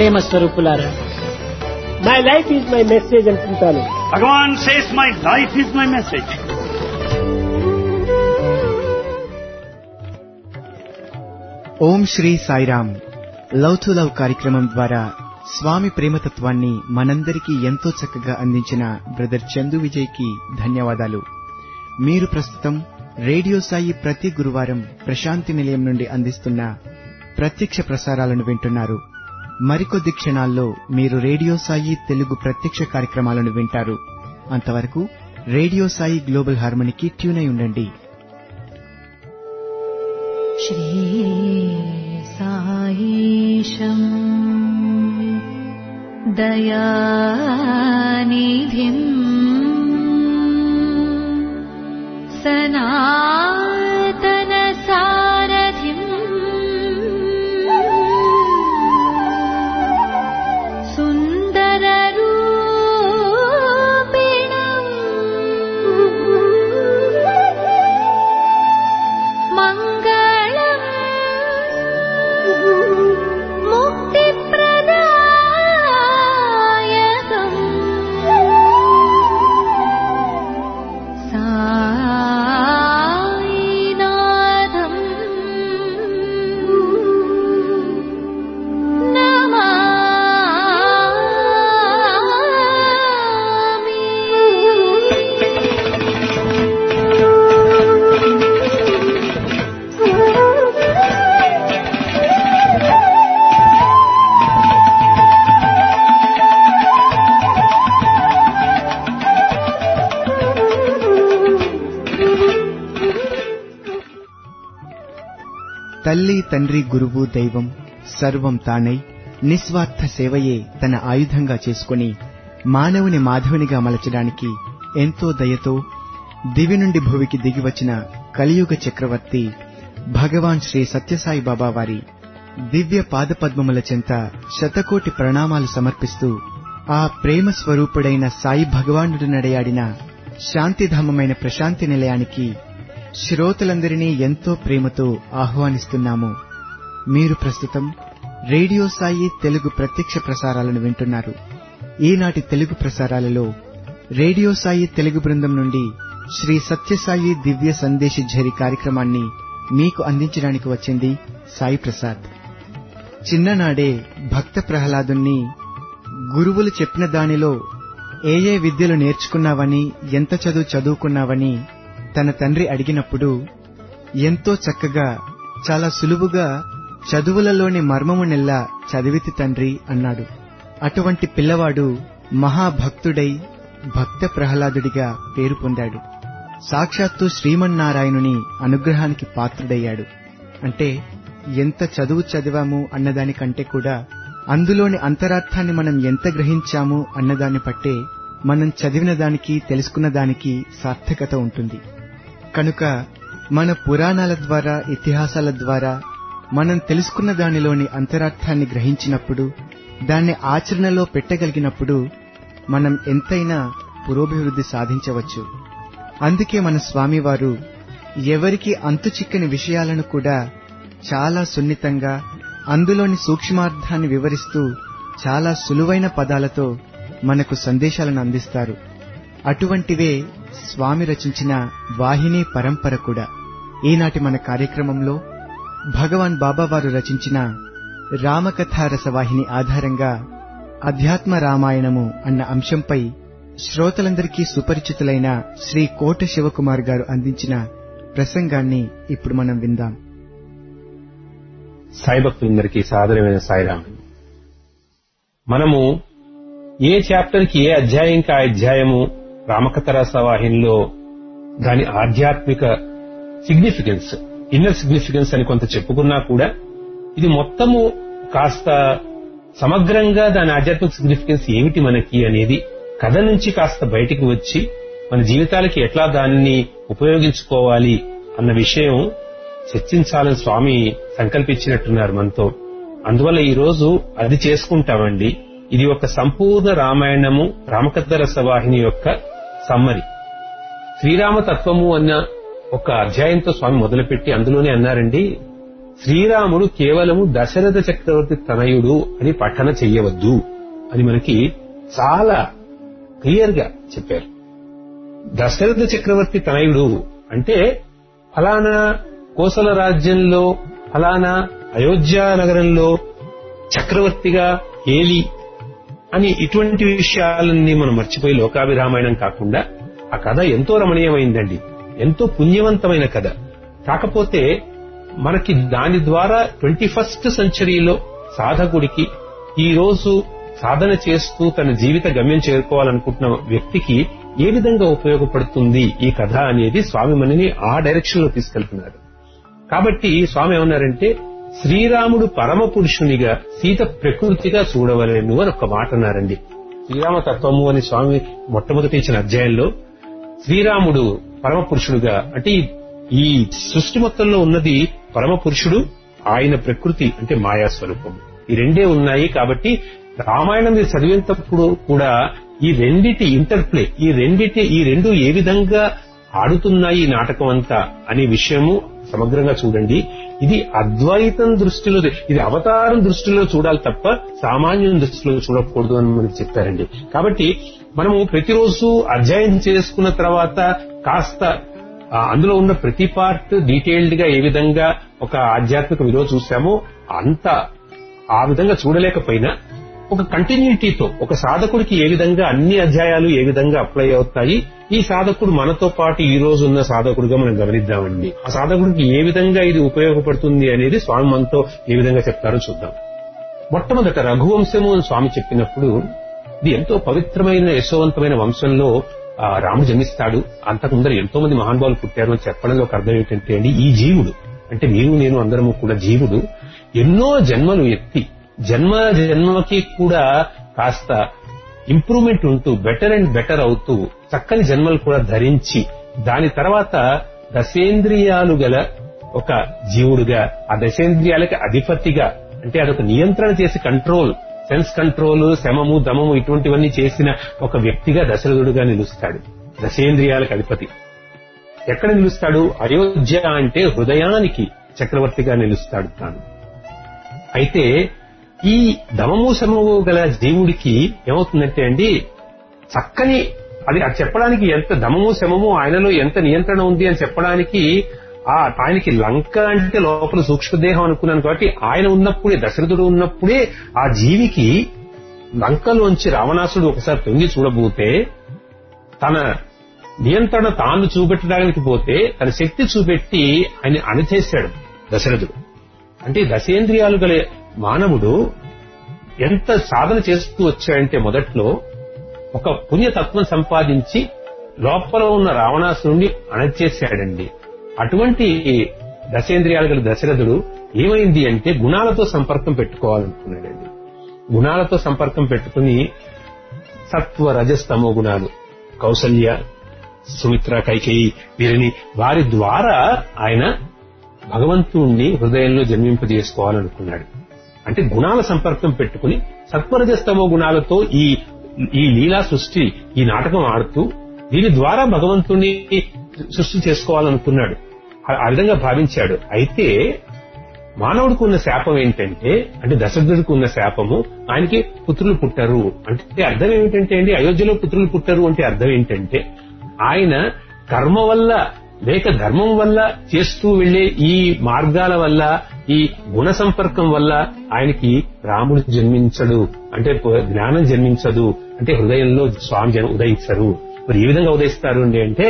ప్రేమ స్వరూపులారా my life is my message అనుకుంటాను Bhagavan says, My life is my message. Om Sri Sairam love to love కార్యక్రమం ద్వారా స్వామి ప్రేమతత్వాన్ని మనందరికీ ఎంతో చక్కగా అందించిన బ్రదర్ చందు విజయ్ కి ధన్యవాదాలు మీరు ప్రస్తుతం రేడియో సాయి ప్రతి గురువారం ప్రశాంతి నిలయం నుండి అందిస్తున్న ప్రత్యక్ష ప్రసారాలను వింటున్నారు మరికొద్ది క్షణాల్లో మీరు రేడియో సాయి తెలుగు ప్రత్యక్ష కార్యక్రమాలను వింటారు అంతవరకు రేడియో సాయి గ్లోబల్ హార్మనీకి ట్యూన్ అయి ఉండండి श्रीसायीशम् दयानिधिम् सनातनसारथिम् सुन्दररूपिणम् मङ्गलम् मुक्तिप्रदायकम् सायिनाथम् తల్లి తండ్రి గురువు దైవం సర్వం తానై నిస్వార్థ సేవయే తన ఆయుధంగా చేసుకుని మానవుని మాధవునిగా మలచడానికి ఎంతో దయతో దివి నుండి భువికి దిగివచ్చిన కలియుగ చక్రవర్తి భగవాన్ శ్రీ సత్యసాయి బాబా వారి దివ్య పాదపద్మముల చెంత శతకోటి ప్రణామాలు సమర్పిస్తూ ఆ ప్రేమ స్వరూపుడైన సాయి భగవానుడు నడయాడిన శాంతిధామమైన ప్రశాంతి నిలయానికి శ్రోతలందరినీ ఎంతో ప్రేమతో ఆహ్వానిస్తున్నాము మీరు ప్రస్తుతం రేడియో సాయి తెలుగు ప్రత్యక్ష ప్రసారాలను వింటున్నారు ఈనాటి తెలుగు ప్రసారాలలో రేడియో సాయి తెలుగు బృందం నుండి శ్రీ సత్యసాయి దివ్య సందేశ ఝరి కార్యక్రమాన్ని మీకు అందించడానికి వచ్చింది సాయి ప్రసాద్ చిన్ననాడే భక్త ప్రహ్లాదుణ్ణి గురువులు చెప్పిన దానిలో ఏ ఏ విద్యలు నేర్చుకున్నావని ఎంత చదువు చదువుకున్నావని తన తండ్రి అడిగినప్పుడు ఎంతో చక్కగా చాలా సులువుగా చదువులలోని మర్మము నెల్లా చదివితి తండ్రి అన్నాడు అటువంటి పిల్లవాడు మహాభక్తుడై భక్త ప్రహ్లాదుడిగా పేరు పొందాడు సాక్షాత్తు శ్రీమన్నారాయణుని అనుగ్రహానికి పాత్రుడయ్యాడు అంటే ఎంత చదువు చదివాము అన్నదానికంటే కూడా అందులోని అంతరార్థాన్ని మనం ఎంత గ్రహించాము అన్నదాన్ని బట్టే మనం చదివిన దానికి తెలుసుకున్న దానికి సార్థకత ఉంటుంది కనుక మన పురాణాల ద్వారా ఇతిహాసాల ద్వారా మనం తెలుసుకున్న దానిలోని అంతరార్థాన్ని గ్రహించినప్పుడు దాన్ని ఆచరణలో పెట్టగలిగినప్పుడు మనం ఎంతైనా పురోభివృద్ధి సాధించవచ్చు అందుకే మన స్వామివారు ఎవరికి అంతు చిక్కని విషయాలను కూడా చాలా సున్నితంగా అందులోని సూక్ష్మార్థాన్ని వివరిస్తూ చాలా సులువైన పదాలతో మనకు సందేశాలను అందిస్తారు అటువంటివే స్వామి రచించిన వాహిని పరంపర కూడా ఈనాటి మన కార్యక్రమంలో భగవాన్ బాబావారు రచించిన రామకథా రసవాహిని ఆధారంగా అధ్యాత్మ రామాయణము అన్న అంశంపై శ్రోతలందరికీ సుపరిచితులైన శ్రీ కోట శివకుమార్ గారు అందించిన ప్రసంగాన్ని ఇప్పుడు మనం విందాం సాయి భక్తులందరికీ సాదరమైన సాయిరామ్ మనము ఏ చాప్టర్ కి ఏ అధ్యాయంకి ఆ అధ్యాయము రామకథరస వాహినిలో దాని ఆధ్యాత్మిక సిగ్నిఫికెన్స్ ఇన్నర్ సిగ్నిఫికెన్స్ అని కొంత చెప్పుకున్నా కూడా ఇది మొత్తము కాస్త సమగ్రంగా దాని ఆధ్యాత్మిక సిగ్నిఫికెన్స్ ఏమిటి మనకి అనేది కథ నుంచి కాస్త బయటికి వచ్చి మన జీవితాలకి ఎట్లా దాన్ని ఉపయోగించుకోవాలి అన్న విషయం చర్చించాలని స్వామి సంకల్పించినట్టున్నారు మనతో అందువల్ల ఈ రోజు అది చేసుకుంటామండి ఇది ఒక సంపూర్ణ రామాయణము రామకథ రసవాహిని యొక్క సమ్మరి శ్రీరామ తత్వము అన్న ఒక అధ్యాయంతో స్వామి మొదలుపెట్టి అందులోనే అన్నారండి శ్రీరాముడు కేవలము దశరథ చక్రవర్తి తనయుడు అని పఠన చెయ్యవద్దు అని మనకి చాలా క్లియర్ గా చెప్పారు దశరథ చక్రవర్తి తనయుడు అంటే ఫలానా కోసల రాజ్యంలో ఫలానా అయోధ్య నగరంలో చక్రవర్తిగా ఏలి అని ఇటువంటి విషయాలన్నీ మనం మర్చిపోయి లోకాభిరామాయణం కాకుండా ఆ కథ ఎంతో రమణీయమైందండి ఎంతో పుణ్యవంతమైన కథ కాకపోతే మనకి దాని ద్వారా ట్వంటీ ఫస్ట్ సెంచరీలో సాధకుడికి ఈ రోజు సాధన చేస్తూ తన జీవిత గమ్యం చేరుకోవాలనుకుంటున్న వ్యక్తికి ఏ విధంగా ఉపయోగపడుతుంది ఈ కథ అనేది స్వామి మనని ఆ డైరెక్షన్ లో తీసుకెళ్తున్నారు కాబట్టి స్వామి ఏమన్నారంటే శ్రీరాముడు పరమ పురుషునిగా సీత ప్రకృతిగా చూడవలేను అని ఒక మాట అన్నారండి శ్రీరామ తత్వము అని స్వామి మొట్టమొదటి ఇచ్చిన అధ్యాయంలో శ్రీరాముడు పరమ పురుషుడుగా అంటే ఈ- ఈ సృష్టి మొత్తంలో ఉన్నది పరమ పురుషుడు ఆయన ప్రకృతి అంటే మాయా స్వరూపం ఈ రెండే ఉన్నాయి కాబట్టి రామాయణం మీరు చదివేటప్పుడు కూడా ఈ రెండిటి ఇంటర్ప్లే ఈ రెండిటి ఈ రెండు ఏ విధంగా ఆడుతున్నాయి ఈ నాటకం అంతా అనే విషయము సమగ్రంగా చూడండి ఇది అద్వైతం దృష్టిలో ఇది అవతారం దృష్టిలో చూడాలి తప్ప సామాన్యం దృష్టిలో చూడకూడదు అని మనకి చెప్పారండి కాబట్టి మనము ప్రతిరోజు అధ్యయనం చేసుకున్న తర్వాత కాస్త ఆ, అందులో ఉన్న ప్రతి పార్ట్ డీటెయిల్డ్ గా ఏ విధంగా ఒక ఆధ్యాత్మిక విలువ చూసామో అంత ఆ విధంగా చూడలేకపోయినా ఒక కంటిన్యూటీతో ఒక సాధకుడికి ఏ విధంగా అన్ని అధ్యాయాలు ఏ విధంగా అప్లై అవుతాయి ఈ సాధకుడు మనతో పాటు ఈ రోజు ఉన్న సాధకుడిగా మనం గమనిద్దామండి ఆ సాధకుడికి ఏ విధంగా ఇది ఉపయోగపడుతుంది అనేది స్వామి మనతో ఏ విధంగా చెప్తారో చూద్దాం మొట్టమొదట రఘువంశము అని స్వామి చెప్పినప్పుడు ఇది ఎంతో పవిత్రమైన యశోవంతమైన వంశంలో ఆ, రాముడు జన్మిస్తాడు అంతకు ముందర ఎంతో మంది మహానుభావులు పుట్టారు అని చెప్పడంలో ఒక అర్థం ఏంటంటే అండి ఈ జీవుడు అంటే మీరు నేను అందరము కూడా జీవుడు ఎన్నో జన్మలు ఎత్తి జన్మ జన్మకి కూడా కాస్త ఇంప్రూవ్మెంట్ ఉంటూ బెటర్ అండ్ బెటర్ అవుతూ చక్కని జన్మలు కూడా ధరించి దాని తర్వాత దశేంద్రియాలు గల ఒక జీవుడుగా ఆ దశేంద్రియాలకి అధిపతిగా అంటే అదొక నియంత్రణ చేసి కంట్రోల్ సెన్స్ కంట్రోల్ శమము దమము ఇటువంటివన్నీ చేసిన ఒక వ్యక్తిగా దశరథుడుగా నిలుస్తాడు దశేంద్రియాలకు అధిపతి ఎక్కడ నిలుస్తాడు అయోధ్య అంటే హృదయానికి చక్రవర్తిగా నిలుస్తాడు తాను అయితే ఈ దమము శమము గల జీవుడికి ఏమవుతుందంటే అండి చక్కని అది అది చెప్పడానికి ఎంత దమము శమము ఆయనలో ఎంత నియంత్రణ ఉంది అని చెప్పడానికి ఆ ఆయనకి లంక అంటే లోపల సూక్ష్మదేహం అనుకున్నాను కాబట్టి ఆయన ఉన్నప్పుడే దశరథుడు ఉన్నప్పుడే ఆ జీవికి లంకలోంచి రావణాసుడు ఒకసారి తొంగి చూడబోతే తన నియంత్రణ తాను చూపెట్టడానికి పోతే తన శక్తి చూపెట్టి ఆయన అణిచేశాడు దశరథుడు అంటే దశేంద్రియాలు గల మానవుడు ఎంత సాధన చేస్తూ వచ్చాడంటే మొదట్లో ఒక పుణ్యతత్వం సంపాదించి లోపల ఉన్న రావణాసురుణ్ణి అణచేశాడండి అటువంటి దశేంద్రియాలు గల దశరథుడు ఏమైంది అంటే గుణాలతో సంపర్కం పెట్టుకోవాలనుకున్నాడండి గుణాలతో సంపర్కం పెట్టుకుని సత్వ రజస్తమో గుణాలు కౌసల్య సుమిత్ర కైకేయి వీరిని వారి ద్వారా ఆయన భగవంతుణ్ణి హృదయంలో జన్మింపజేసుకోవాలనుకున్నాడు అంటే గుణాల సంపర్కం పెట్టుకుని సత్వరజస్తమో గుణాలతో ఈ ఈ లీలా సృష్టి ఈ నాటకం ఆడుతూ దీని ద్వారా భగవంతుణ్ణి సృష్టి చేసుకోవాలనుకున్నాడు ఆ- ఆ విధంగా భావించాడు అయితే మానవుడికి ఉన్న శాపం ఏంటంటే అంటే దశరథుడికి ఉన్న శాపము ఆయనకి పుత్రులు పుట్టరు అంటే అర్థం ఏమిటంటే అండి అయోధ్యలో పుత్రులు పుట్టరు అంటే అర్థం ఏంటంటే ఆయన కర్మ వల్ల లేక ధర్మం వల్ల చేస్తూ వెళ్లే ఈ మార్గాల వల్ల ఈ గుణ సంపర్కం వల్ల ఆయనకి రాముడు జన్మించడు అంటే ప- జ్ఞానం జన్మించదు అంటే హృదయంలో స్వామి జన ఉదయిస్తారు మరి ఏ విధంగా ఉదయిస్తారు అండి అంటే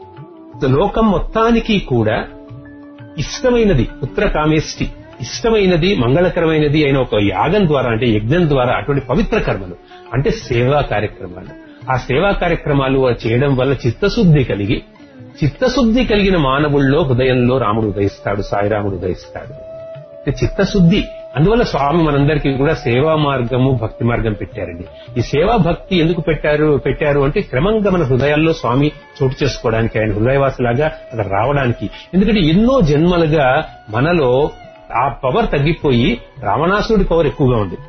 లోకం మొత్తానికి కూడా ఇష్టమైనది పుత్ర కామేష్టి ఇష్టమైనది మంగళకరమైనది అయిన ఒక యాగం ద్వారా అంటే యజ్ఞం ద్వారా అటువంటి పవిత్ర కర్మలు అంటే సేవా కార్యక్రమాలు ఆ సేవా కార్యక్రమాలు చేయడం వల్ల చిత్తశుద్ధి కలిగి చిత్తశుద్ధి కలిగిన మానవుల్లో హృదయంలో రాముడు ఉదయిస్తాడు సాయిరాముడు ఉదయిస్తాడు అంటే చిత్తశుద్ధి అందువల్ల స్వామి మనందరికీ కూడా సేవా మార్గము భక్తి మార్గం పెట్టారండి ఈ సేవా భక్తి ఎందుకు పెట్టారు పెట్టారు అంటే క్రమంగా మన హృదయాల్లో స్వామి చోటు చేసుకోవడానికి ఆయన హృదయవాసులాగా అక్కడ రావడానికి ఎందుకంటే ఎన్నో జన్మలుగా మనలో ఆ పవర్ తగ్గిపోయి రావణాసుడి పవర్ ఎక్కువగా ఉంది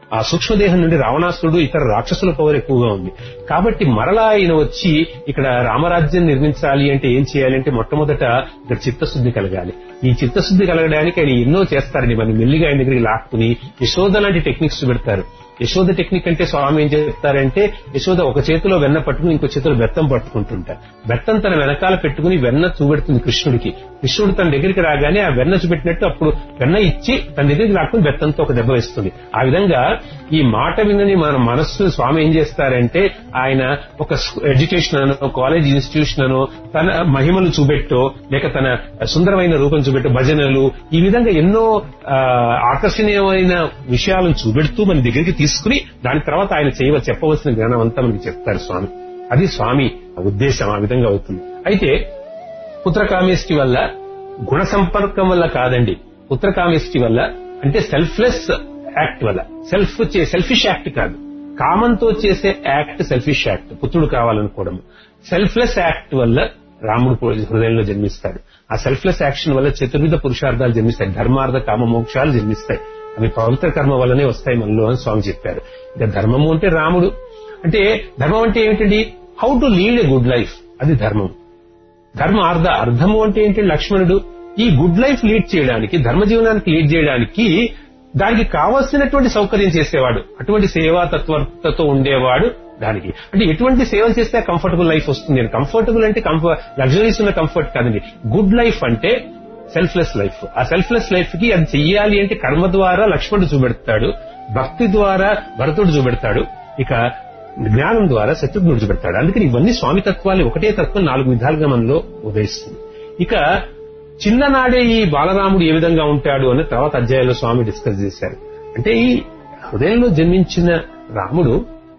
ఆ సూక్ష్మదేహం నుండి రావణాసురుడు ఇతర రాక్షసుల పవర్ ఎక్కువగా ఉంది కాబట్టి మరలా ఆయన వచ్చి ఇక్కడ రామరాజ్యం నిర్మించాలి అంటే ఏం చేయాలి అంటే మొట్టమొదట ఇక్కడ చిత్తశుద్ధి కలగాలి ఈ చిత్తశుద్ధి కలగడానికి ఆయన ఎన్నో చేస్తారండి మనం మెల్లిగా ఆయన దగ్గరికి లాక్కుని యశోద లాంటి టెక్నిక్స్ పెడతారు యశోద టెక్నిక్ అంటే స్వామి ఏం చెప్తారంటే యశోద ఒక చేతిలో వెన్న పట్టుకుని ఇంకో చేతిలో బెత్తం పట్టుకుంటుంటారు బెత్తం తన వెనకాల పెట్టుకుని వెన్న చూపెడుతుంది కృష్ణుడికి కృష్ణుడు తన దగ్గరికి రాగానే ఆ వెన్న చూపెట్టినట్టు అప్పుడు వెన్న ఇచ్చి తన దగ్గరికి లాక్కుని బెత్తంతో ఒక దెబ్బ వేస్తుంది ఆ విధంగా ఈ మాట వినని మన మనస్సు స్వామి ఏం చేస్తారంటే ఆయన ఒక ఎడ్యుకేషన్ అనో కాలేజ్ ఇన్స్టిట్యూషన్ అనో తన మహిమలు చూపెట్టో లేక తన సుందరమైన రూపం చూపెట్టో భజనలు ఈ విధంగా ఎన్నో ఆ, ఆకర్షణీయమైన విషయాలను చూపెడుతూ మన దగ్గరికి తీసుకుని దాని తర్వాత ఆయన చేయవ చెప్పవలసిన జ్ఞానం అంతా మనకి చెప్తారు స్వామి అది స్వామి ఉద్దేశం ఆ విధంగా అవుతుంది అయితే పుత్రకామేష్టి వల్ల గుణ సంపర్కం వల్ల కాదండి పుత్రకామేష్టి వల్ల అంటే సెల్ఫ్లెస్ యాక్ట్ వల్ల సెల్ఫ్ సెల్ఫిష్ యాక్ట్ కాదు కామంతో చేసే యాక్ట్ సెల్ఫిష్ యాక్ట్ పుత్రుడు కావాలనుకోవడం సెల్ఫ్లెస్ యాక్ట్ వల్ల రాముడు హృదయంలో జన్మిస్తాడు ఆ సెల్ఫ్లెస్ యాక్షన్ వల్ల చతుర్విధ పురుషార్థాలు జన్మిస్తాయి ధర్మార్థ కామ మోక్షాలు జన్మిస్తాయి అవి పవిత్ర కర్మ వల్లనే వస్తాయి మనలో అని స్వామి చెప్పారు ఇక ధర్మము అంటే రాముడు అంటే ధర్మం అంటే ఏమిటండి how to lead a good life అది ధర్మం ధర్మ అర్థ అర్థము అంటే ఏంటి లక్ష్మణుడు ఈ గుడ్ లైఫ్ లీడ్ చేయడానికి ధర్మ జీవనానికి లీడ్ చేయడానికి దానికి కావలసినటువంటి సౌకర్యం చేసేవాడు అటువంటి సేవా తత్వతో ఉండేవాడు దానికి అంటే ఎటువంటి సేవలు చేస్తే కంఫర్టబుల్ లైఫ్ వస్తుంది కంఫర్టబుల్ అంటే లగ్జరీస్ ఉన్న కంఫర్ట్ కాదండి గుడ్ లైఫ్ అంటే సెల్ఫ్లెస్ లైఫ్ ఆ సెల్ఫ్లెస్ లైఫ్ కి అది చెయ్యాలి అంటే కర్మ ద్వారా లక్ష్మణుడు చూపెడతాడు భక్తి ద్వారా భరతుడు చూపెడతాడు ఇక జ్ఞానం ద్వారా శత్రుఘ్నుడు చూపెడతాడు అందుకని ఇవన్నీ స్వామి తత్వాలు ఒకటే తత్వం నాలుగు విధాలుగా మనలో ఉదయిస్తుంది ఇక చిన్ననాడే ఈ బాలరాముడు ఏ విధంగా ఉంటాడు అని తర్వాత అధ్యాయంలో స్వామి డిస్కస్ చేశారు అంటే ఈ హృదయంలో జన్మించిన రాముడు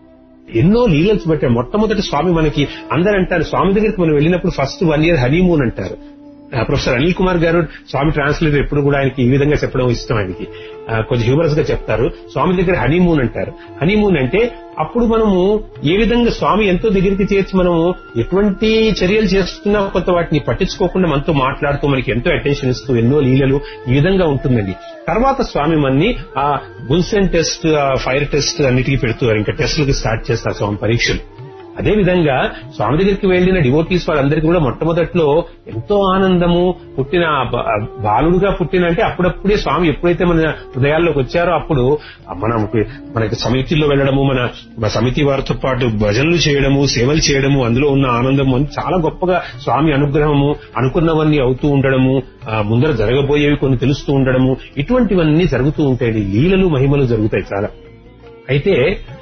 ఎన్నో లీలలు చూపెట్టాడు మొట్టమొదటి స్వామి మనకి అందరూ అంటారు స్వామి దగ్గరికి మనం వెళ్ళినప్పుడు ఫస్ట్ వన్ ఇయర్ హనీమూన్ అంటారు ఆ, ప్రొఫెసర్ అనిల్ కుమార్ గారు స్వామి ట్రాన్స్లేటర్ ఎప్పుడు కూడా ఆయనకి ఈ విధంగా చెప్పడం ఇష్టం ఆయనకి ఆ, కొంచెం హ్యూమరస్ గా చెప్తారు స్వామి దగ్గర హనీమూన్ అంటారు హనీమూన్ అంటే అప్పుడు మనము ఏ విధంగా స్వామి ఎంతో దగ్గరికి చేర్చి మనము ఎటువంటి చర్యలు చేస్తున్నా కొంత వాటిని పట్టించుకోకుండా మనతో మాట్లాడుతూ మనకి ఎంతో అటెన్షన్ ఇస్తూ ఎన్నో లీలలు ఈ విధంగా ఉంటుందండి తర్వాత స్వామి మన్ని ఆ బుల్సెన్ టెస్ట్ ఆ ఫైర్ టెస్ట్ అన్నిటికీ పెడుతున్నారు ఇంకా టెస్టులకి స్టార్ట్ చేస్తారు స్వామి పరీక్షలు అదే విధంగా స్వామి దగ్గరికి వెళ్లిన డివోటీస్ వాళ్ళందరికీ కూడా మొట్టమొదట్లో ఎంతో ఆనందము పుట్టిన ఆ బ- ఆ బాలుడుగా పుట్టిన అంటే అప్పుడప్పుడే స్వామి ఎప్పుడైతే మన హృదయాల్లోకి వచ్చారో అప్పుడు మనకి మనకి సమితిలో వెళ్ళడము మన మన సమితి వారితో పాటు భజనలు చేయడము సేవలు చేయడము అందులో ఉన్న ఆనందము అని చాలా గొప్పగా స్వామి అనుగ్రహము అనుకున్నవన్నీ అవుతూ ఉండడము ఆ ముందర జరగబోయేవి కొన్ని తెలుస్తూ ఉండడము ఇటువంటివన్నీ జరుగుతూ ఉంటాయి లీలలు మహిమలు జరుగుతాయి చాలా అయితే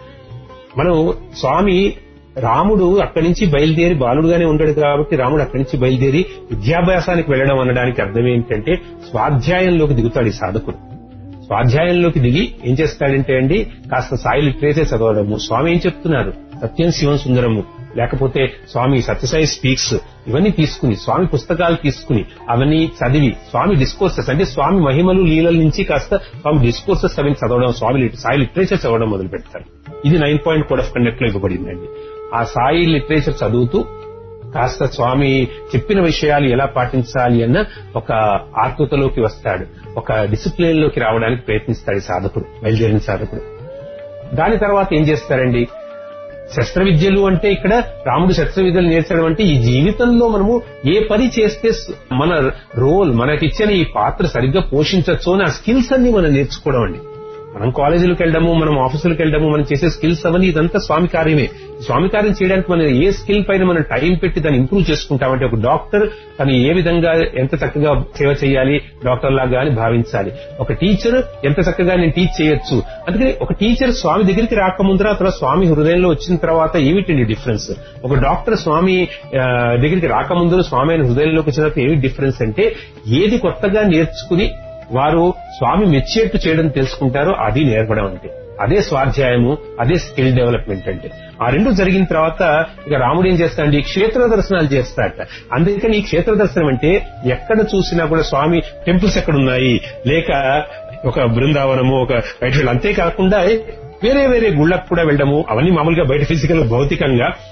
మనం స్వామి రాముడు అక్కడి నుంచి బయలుదేరి బాలుడుగానే ఉండడు కాబట్టి రాముడు అక్కడి నుంచి బయలుదేరి విద్యాభ్యాసానికి వెళ్ళడం అనడానికి అర్థం ఏంటంటే స్వాధ్యాయంలోకి దిగుతాడు ఈ సాధకుడు స్వాధ్యాయంలోకి దిగి ఏం చేస్తాడంటే అండి కాస్త సాయి లిటరేచర్ చదవడము స్వామి ఏం చెప్తున్నారు సత్యం శివం సుందరము లేకపోతే స్వామి సత్యసాయి స్పీక్స్ ఇవన్నీ తీసుకుని స్వామి పుస్తకాలు తీసుకుని అవన్నీ చదివి స్వామి డిస్కోర్సెస్ అంటే స్వామి మహిమలు లీలల నుంచి కాస్త స్వామి డిస్కోర్సెస్ అవన్నీ చదవడం స్వామి లిట- సాయి లిటరేచర్ చదవడం మొదలు పెడతారు ఇది nine point code of conduct లో ఇవ్వబడిందండి ఆ సాయి లిటరేచర్ చదువుతూ కాస్త స్వామి చెప్పిన విషయాలు ఎలా పాటించాలి అన్న ఒక ఆత్మతలోకి వస్తాడు ఒక డిసిప్లిన్ లోకి రావడానికి ప్రయత్నిస్తాడు ఈ సాధకుడు బయలుదేరిన సాధకుడు దాని తర్వాత ఏం చేస్తారండి శస్త్ర విద్యలు అంటే ఇక్కడ రాముడు శస్త్ర విద్యలు నేర్చడం అంటే ఈ జీవితంలో మనము ఏ పని చేస్తే స- మన రోల్ మనకిచ్చిన ఈ పాత్ర సరిగ్గా పోషించవచ్చు అని ఆ స్కిల్స్ అన్ని మనం నేర్చుకోవడం అండి మనం కాలేజీలకు వెళ్ళడము మనం ఆఫీసులకు వెళ్ళడము మనం చేసే స్కిల్స్ అవన్నీ ఇదంతా స్వామి కార్యమే స్వామి కార్యం చేయడానికి మనం ఏ స్కిల్ పైన మనం టైం పెట్టి దాన్ని ఇంప్రూవ్ చేసుకుంటామంటే ఒక డాక్టర్ తను ఏ విధంగా ఎంత చక్కగా సేవ చేయాలి డాక్టర్ లాగా అని భావించాలి ఒక టీచర్ ఎంత చక్కగా నేను టీచ్ చేయొచ్చు అందుకని ఒక టీచర్ స్వామి దగ్గరికి రాకముందర తర్వాత స్వామి హృదయంలో వచ్చిన తర్వాత ఏమిటండి డిఫరెన్స్ ఒక డాక్టర్ స్వామి ఆ, దగ్గరికి రాకముందు స్వామి ఆయన హృదయంలోకి వచ్చిన తర్వాత ఏమి డిఫరెన్స్ అంటే ఏది కొత్తగా నేర్చుకుని వారు స్వామి మెచ్చేట్టు చేయడం తెలుసుకుంటారో అది నేర్పడం అంటే అదే స్వాధ్యాయము అదే స్కిల్ డెవలప్మెంట్ అంటే ఆ రెండు జరిగిన తర్వాత ఇక రాముడు ఏం చేస్తాడండి క్షేత్ర దర్శనాలు చేస్తాడట అందుకని ఈ క్షేత్ర దర్శనం అంటే ఎక్కడ చూసినా కూడా స్వామి టెంపుల్స్ ఎక్కడ ఉన్నాయి లేక ఒక బృందావనము ఒక బయట అంతేకాకుండా వేరే వేరే గుళ్ళకు కూడా వెళ్ళడము అవన్నీ మామూలుగా బయట ఫిజికల్ భౌతికంగా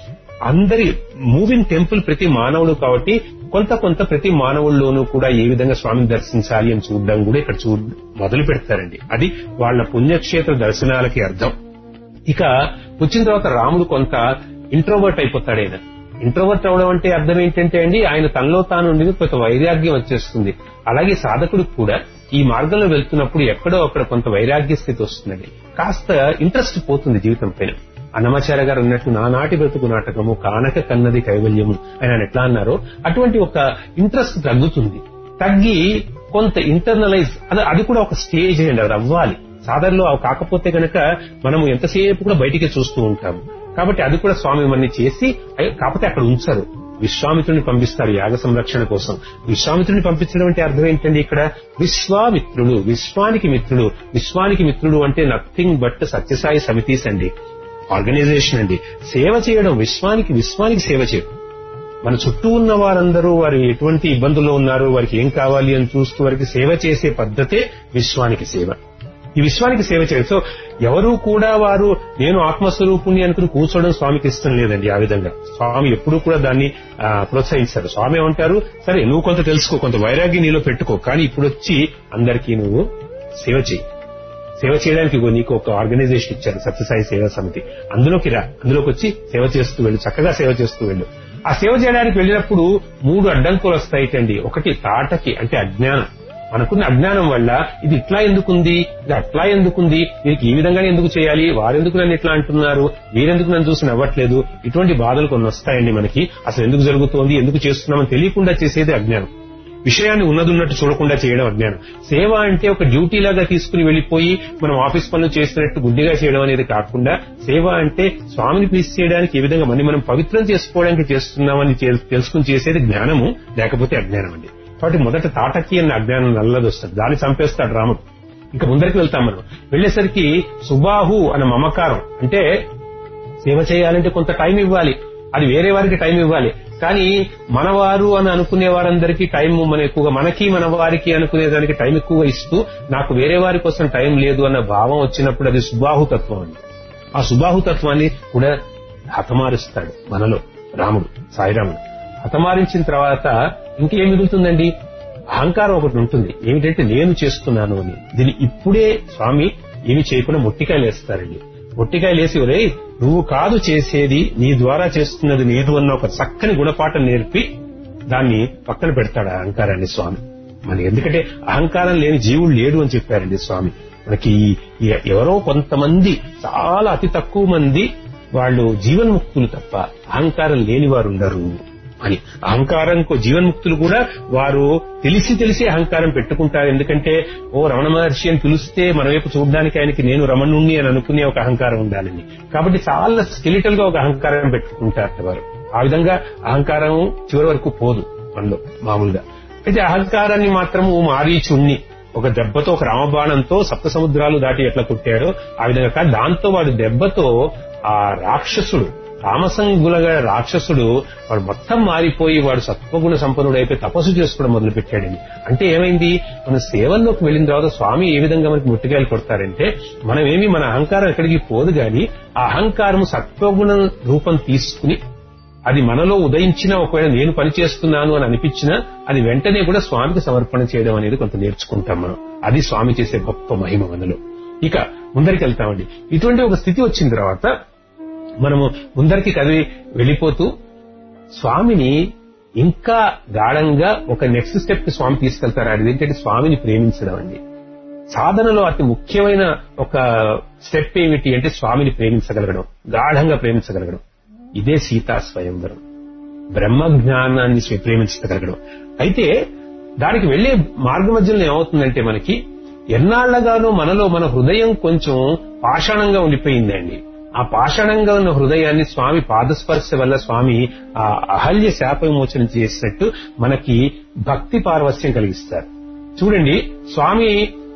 అందరి మూవింగ్ టెంపుల్ ప్రతి మానవుడు కాబట్టి కొంత కొంత ప్రతి మానవుల్లోనూ కూడా ఏ విధంగా స్వామిని దర్శించాలి అని చూడడం కూడా ఇక్కడ చూ మొదలు పెడతారండి అది వాళ్ళ పుణ్యక్షేత్ర దర్శనాలకి అర్థం ఇక వచ్చిన తర్వాత రాముడు కొంత ఇంట్రోవర్ట్ అయిపోతాడు ఆయన ఇంట్రోవర్ట్ అవడం అంటే అర్థం ఏంటంటే అండి ఆయన తనలో తాను ఉండేది కొంత వైరాగ్యం వచ్చేస్తుంది అలాగే సాధకుడికి కూడా ఈ మార్గంలో వెళ్తున్నప్పుడు ఎక్కడో అక్కడ కొంత వైరాగ్య స్థితి వస్తుందండి కాస్త ఇంట్రెస్ట్ పోతుంది జీవితం పైన అన్నమాచార్య గారు అన్నట్టు నానాటి బ్రతుకు నాటకము కానక కన్నది కైవల్యము అని ఆయన ఎట్లా అన్నారో అటువంటి ఒక ఇంట్రెస్ట్ తగ్గుతుంది తగ్గి కొంత ఇంటర్నలైజ్ అది అది కూడా ఒక స్టేజ్ అండి అది అవ్వాలి సాధారణలో అవి కాకపోతే గనక మనము ఎంతసేపు కూడా బయటికి చూస్తూ ఉంటాము కాబట్టి అది కూడా స్వామి ఇవన్నీ చేసి అయ్యో, కాకపోతే అక్కడ ఉంచారు విశ్వామిత్రుని పంపిస్తారు యాగ సంరక్షణ కోసం విశ్వామిత్రుని పంపించడం అంటే అర్థం ఏంటండి ఇక్కడ విశ్వామిత్రుడు విశ్వానికి మిత్రుడు విశ్వానికి మిత్రుడు అంటే నథింగ్ బట్ సత్యసాయి సమితీస్ అండి ఆర్గనైజేషన్ అండి సేవ చేయడం విశ్వానికి విశ్వానికి సేవ చేయడం మన చుట్టూ ఉన్న వారందరూ వారు ఎటువంటి ఇబ్బందుల్లో ఉన్నారు వారికి ఏం కావాలి అని చూస్తూ వారికి సేవ చేసే పద్ధతే విశ్వానికి సేవ ఈ విశ్వానికి సేవ చేయడం సో ఎవరు కూడా వారు నేను ఆత్మస్వరూపుణ్ణి అనుకుని కూర్చోవడం స్వామికి ఇష్టం లేదండి ఆ విధంగా స్వామి ఎప్పుడూ కూడా దాన్ని ఆ, ప్రోత్సహించారు స్వామి ఏమంటారు సరే నువ్వు కొంత తెలుసుకో కొంత వైరాగ్యం నీలో పెట్టుకో కానీ ఇప్పుడు వచ్చి అందరికీ నువ్వు సేవ చేయి సేవ చేయడానికి ఇగో నీకు ఒక ఆర్గనైజేషన్ ఇచ్చారు సత్యసాయి సేవా సమితి అందులోకి రా అందులోకి వచ్చి సేవ చేస్తూ వెళ్ళు చక్కగా సేవ చేస్తూ వెళ్ళు ఆ సేవ చేయడానికి వెళ్ళినప్పుడు మూడు అడ్డంకులు వస్తాయిటండి ఒకటి తాటకి అంటే అజ్ఞానం మనకున్న అజ్ఞానం వల్ల ఇది ఇట్లా ఎందుకుంది ఇది అట్లా ఎందుకుంది వీరికి ఈ విధంగానే ఎందుకు చేయాలి వారెందుకు నన్ను ఇట్లా అంటున్నారు వీరెందుకు నన్ను చూసి నవ్వట్లేదు ఇటువంటి బాధలు కొన్ని వస్తాయండి మనకి అసలు ఎందుకు జరుగుతోంది ఎందుకు చేస్తున్నామని తెలియకుండా చేసేది అజ్ఞానం విషయాన్ని ఉన్నదున్నట్టు చూడకుండా చేయడం అజ్ఞానం సేవ అంటే ఒక డ్యూటీ లాగా తీసుకుని వెళ్లిపోయి మనం ఆఫీస్ పనులు చేసినట్టు గుడ్డిగా చేయడం అనేది కాకుండా సేవ అంటే స్వామిని ప్లీజ్ చేయడానికి ఏ విధంగా మనం మనం పవిత్రం చేసుకోవడానికి చేస్తున్నామని తెల్- తెలుసుకుని చేసేది జ్ఞానము లేకపోతే అజ్ఞానం అండి కాబట్టి మొదట తాటకి అన్న అజ్ఞానం నల్లది వస్తుంది దాన్ని చంపేస్తాడు రాముడు ఇంకా ముందరికి వెళ్తాం మనం వెళ్ళేసరికి సుబాహు అన్న మమకారం అంటే సేవ చేయాలంటే కొంత టైం ఇవ్వాలి అది వేరే వారికి టైం ఇవ్వాలి కానీ మనవారు అని అనుకునే వారందరికీ టైం మన ఎక్కువగా మనకి మన వారికి అనుకునే దానికి టైం ఎక్కువగా ఇస్తూ నాకు వేరే వారి కోసం టైం లేదు అన్న భావం వచ్చినప్పుడు అది సుబాహుతత్వం అండి ఆ సుబాహుతత్వాన్ని కూడా హతమారుస్తాడు మనలో రాముడు సాయిరాముడు హతమారించిన తర్వాత ఇంకేం మిగులుతుందండి అహంకారం ఒకటి ఉంటుంది ఏమిటంటే నేను చేస్తున్నాను అని దీన్ని ఇప్పుడే స్వామి ఏమి చేయకుండా మొట్టికాయలు వేస్తారండి మొట్టికాయలు వేసి ఒరే నువ్వు కాదు చేసేది నీ ద్వారా చేస్తున్నది లేదు అన్న ఒక చక్కని గుణపాఠం నేర్పి దాన్ని పక్కన పెడతాడు ఆ అహంకారాన్ని స్వామి మన ఎందుకంటే అహంకారం లేని జీవుడు లేడు అని చెప్పారండి స్వామి మనకి ఈ- ఈ ఎవరో కొంతమంది చాలా అతి తక్కువ మంది వాళ్ళు జీవన్ముక్తులు తప్ప అహంకారం లేని వారు ఉండరు అని అహంకారంకు జీవన్ముక్తులు కూడా వారు తెలిసి తెలిసి అహంకారం పెట్టుకుంటారు ఎందుకంటే ఓ రమణ మహర్షి అని పిలిస్తే మన వైపు చూడడానికి ఆయనకి నేను రమణుణ్ణి అని అనుకునే ఒక అహంకారం ఉండాలని కాబట్టి చాలా స్కెలిటల్ గా ఒక అహంకారం పెట్టుకుంటారు వారు ఆ విధంగా అహంకారం చివరి వరకు పోదు మనలో మామూలుగా అయితే అహంకారాన్ని మాత్రము మారీచుణ్ణి ఒక దెబ్బతో ఒక రామబాణంతో సప్త సముద్రాలు దాటి ఎట్లా కొట్టాడో ఆ విధంగా కాదు దాంతో వాడు దెబ్బతో ఆ రాక్షసుడు తామసంగులగా రాక్షసుడు వాడు మొత్తం మారిపోయి వాడు సత్వగుణ సంపన్నుడు అయిపోయి తపస్సు చేసుకోవడం మొదలు పెట్టాడండి అంటే ఏమైంది మన సేవల్లోకి వెళ్ళిన తర్వాత స్వామి ఏ విధంగా మనకి ముట్టికాయలు కొడతారంటే మనం ఏమి మన అహంకారం ఎక్కడికి పోదు గాని ఆ అహంకారం సత్వగుణ రూపం తీసుకుని అది మనలో ఉదయించిన ఒకవేళ నేను పని చేస్తున్నాను అని అనిపించినా అది వెంటనే కూడా స్వామికి సమర్పణ చేయడం అనేది కొంత నేర్చుకుంటాం మనం అది స్వామి చేసే గొప్ప మహిమ మనలో ఇక ముందరికి వెళ్తామండి ఇటువంటి ఒక స్థితి వచ్చిన తర్వాత మనము ముందరికి కదిలి వెళ్ళిపోతూ స్వామిని ఇంకా గాఢంగా ఒక నెక్స్ట్ స్టెప్ కి స్వామి తీసుకెళ్తారు అది ఏంటంటే స్వామిని ప్రేమించడం అండి సాధనలో అతి ముఖ్యమైన ఒక స్టెప్ ఏమిటి అంటే స్వామిని ప్రేమించగలగడం గాఢంగా ప్రేమించగలగడం ఇదే సీతా స్వయంవరం బ్రహ్మ జ్ఞానాన్ని స్వ- ప్రేమించగలగడం అయితే దానికి వెళ్లే మార్గ మధ్యలో ఏమవుతుందంటే మనకి ఎన్నాళ్లగానో మనలో మన హృదయం కొంచెం పాషాణంగా ఉండిపోయిందండి ఆ పాషాణంగా ఉన్న హృదయాన్ని స్వామి పాదస్పర్శ వల్ల స్వామి ఆ అహల్య శాప విమోచన చేసినట్టు మనకి భక్తి పారవస్యం కలిగిస్తారు చూడండి స్వామి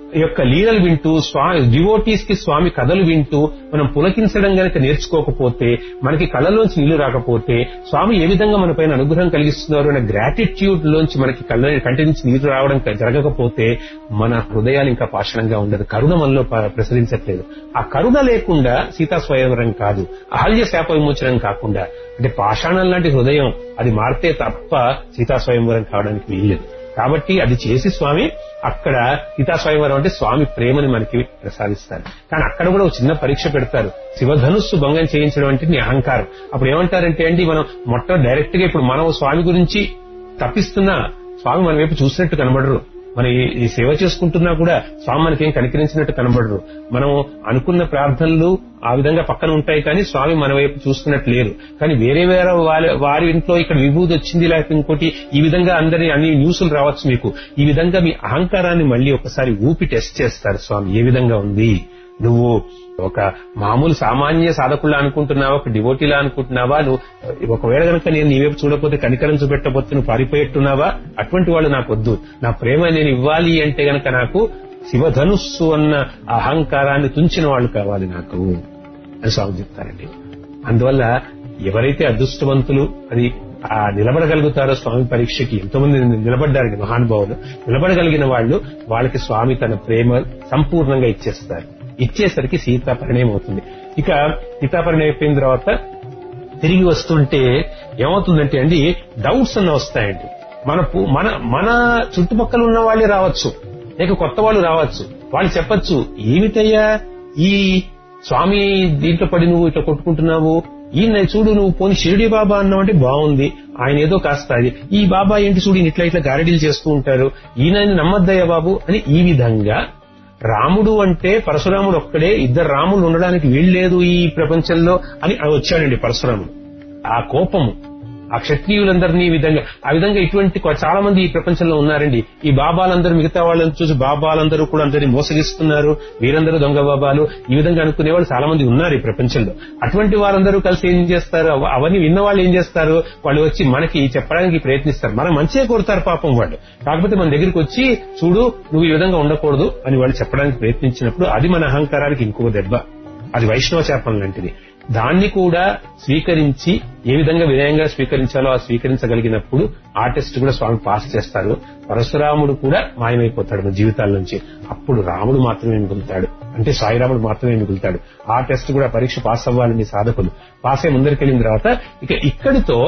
యొక్క లీలలు వింటూ స్వామి డివోటీస్ కి స్వామి కథలు వింటూ మనం పులకించడం గనక నేర్చుకోకపోతే మనకి కళ్ళలోంచి నీళ్లు రాకపోతే స్వామి ఏ విధంగా మన పైన అనుగ్రహం కలిగిస్తున్నారు అనే గ్రాటిట్యూడ్ లోంచి మనకి కళ్ళ కంటి నుంచి నీరు రావడం జరగకపోతే మన హృదయాలు ఇంకా పాషణంగా ఉండదు కరుణ మనలో ప- ప్రసరించట్లేదు ఆ కరుణ లేకుండా సీతా స్వయంవరం కాదు అహల్య శాప విమోచనం కాకుండా అంటే పాషాణం లాంటి హృదయం అది మారితే తప్ప సీతా స్వయంవరం కావడానికి వీల్లేదు కాబట్టి అది చేసి స్వామి అక్కడ సీతా స్వయంవరం అంటే స్వామి ప్రేమని మనకి ప్రసాదిస్తారు కానీ అక్కడ కూడా ఒక చిన్న పరీక్ష పెడతారు శివధనుస్సు భంగం చేయించడం అంటే నీ అహంకారం అప్పుడు ఏమంటారంటే అండి మనం మొట్ట డైరెక్ట్ గా ఇప్పుడు మనం స్వామి గురించి తప్పిస్తున్నా స్వామి మన వైపు చూసినట్టు కనబడరు మన ఈ- ఈ సేవ చేసుకుంటున్నా కూడా స్వామి మనకేం కనికరించినట్టు కనబడరు మనం అనుకున్న ప్రార్థనలు ఆ విధంగా పక్కన ఉంటాయి కానీ స్వామి మన వైపు చూస్తున్నట్టు లేరు కానీ వేరే వేరే వారి వారి ఇంట్లో ఇక్కడ విభూతి వచ్చింది లేకపోతే ఇంకోటి ఈ విధంగా అందరి అన్ని న్యూస్లు రావచ్చు మీకు ఈ విధంగా మీ అహంకారాన్ని మళ్ళీ ఒకసారి ఊపి టెస్ట్ చేస్తారు స్వామి ఏ విధంగా ఉంది నువ్వు ఒక మామూలు సామాన్య సాధకుల్లా అనుకుంటున్నావా ఒక డివోటీలా అనుకుంటున్నావా నువ్వు ఒకవేళ కనుక నేను నీ వైపు చూడకపోతే కనికరం చూపెట్టకపోతే నువ్వు పారిపోయేట్టున్నావా అటువంటి వాళ్ళు నాకు వద్దు నా ప్రేమ నేను ఇవ్వాలి అంటే గనక నాకు శివధనుస్సు అన్న అహంకారాన్ని తుంచిన వాళ్ళు కావాలి నాకు అని స్వామి చెప్తారండి అందువల్ల ఎవరైతే అదృష్టవంతులు అది ఆ నిలబడగలుగుతారో స్వామి పరీక్షకి ఎంతో మంది నిలబడ్డారండి మహానుభావులు నిలబడగలిగిన వాళ్ళు వాళ్ళకి స్వామి తన ప్రేమ సంపూర్ణంగా ఇచ్చేస్తారు ఇచ్చేసరికి సీతా పరిణయం అవుతుంది ఇక సీతా పరిణయం అయిపోయిన తర్వాత తిరిగి వస్తుంటే ఏమవుతుందంటే అండి డౌట్స్ అన్న వస్తాయండి మన పు- మన మన చుట్టుపక్కల ఉన్న వాళ్ళే రావచ్చు లేక కొత్త వాళ్ళు రావచ్చు వాళ్ళు చెప్పొచ్చు ఏమిటయ్యా ఈ స్వామి దీంట్లో పడి నువ్వు ఇట్లా కొట్టుకుంటున్నావు ఈయన చూడు నువ్వు పోని షిరిడి బాబా అన్నావంటే బాగుంది ఆయన ఏదో కాస్త అది ఈ బాబా ఏంటి చూడు ఈయన ఇట్లా ఇట్లా గారడీలు చేస్తూ ఉంటారు ఈయన నమ్మద్దయ్యా బాబు అని ఈ విధంగా రాముడు అంటే పరశురాముడు ఒక్కడే ఇద్దరు రాములు ఉండడానికి వీల్లేదు ఈ ప్రపంచంలో అని వచ్చాడండి పరశురాముడు ఆ కోపము ఆ క్షత్రియులందరినీ ఈ విధంగా ఆ విధంగా ఇటువంటి కొ- చాలా మంది ఈ ప్రపంచంలో ఉన్నారండి ఈ బాబాలందరూ మిగతా వాళ్ళని చూసి బాబాలందరూ కూడా అందరినీ మోసగిస్తున్నారు వీరందరూ దొంగ బాబాలు ఈ విధంగా అనుకునే వాళ్ళు చాలా మంది ఉన్నారు ఈ ప్రపంచంలో అటువంటి వారందరూ కలిసి ఏం చేస్తారు అవ- అవన్నీ విన్న వాళ్ళు ఏం చేస్తారు వాళ్ళు వచ్చి మనకి చెప్పడానికి ప్రయత్నిస్తారు మనం మంచిగా కోరుతారు పాపం వాళ్ళు కాకపోతే మన దగ్గరికి వచ్చి చూడు నువ్వు ఈ విధంగా ఉండకూడదు అని వాళ్ళు చెప్పడానికి ప్రయత్నించినప్పుడు అది మన అహంకారానికి ఇంకో దెబ్బ అది వైష్ణవ శాపం లాంటిది దాన్ని కూడా స్వీకరించి ఏ విధంగా వినయంగా స్వీకరించాలో ఆ స్వీకరించగలిగినప్పుడు ఆ టెస్ట్ కూడా స్వామి పాస్ చేస్తారు పరశురాముడు కూడా మాయమైపోతాడు మన జీవితాల నుంచి అప్పుడు రాముడు మాత్రమే మిగులుతాడు అంటే సాయిరాముడు మాత్రమే మిగులుతాడు ఆ టెస్ట్ కూడా పరీక్ష పాస్ అవ్వాలని సాధకులు పాస్ అయి ముందరికెళ్ళిన తర్వాత ఇక ఇక్కడితో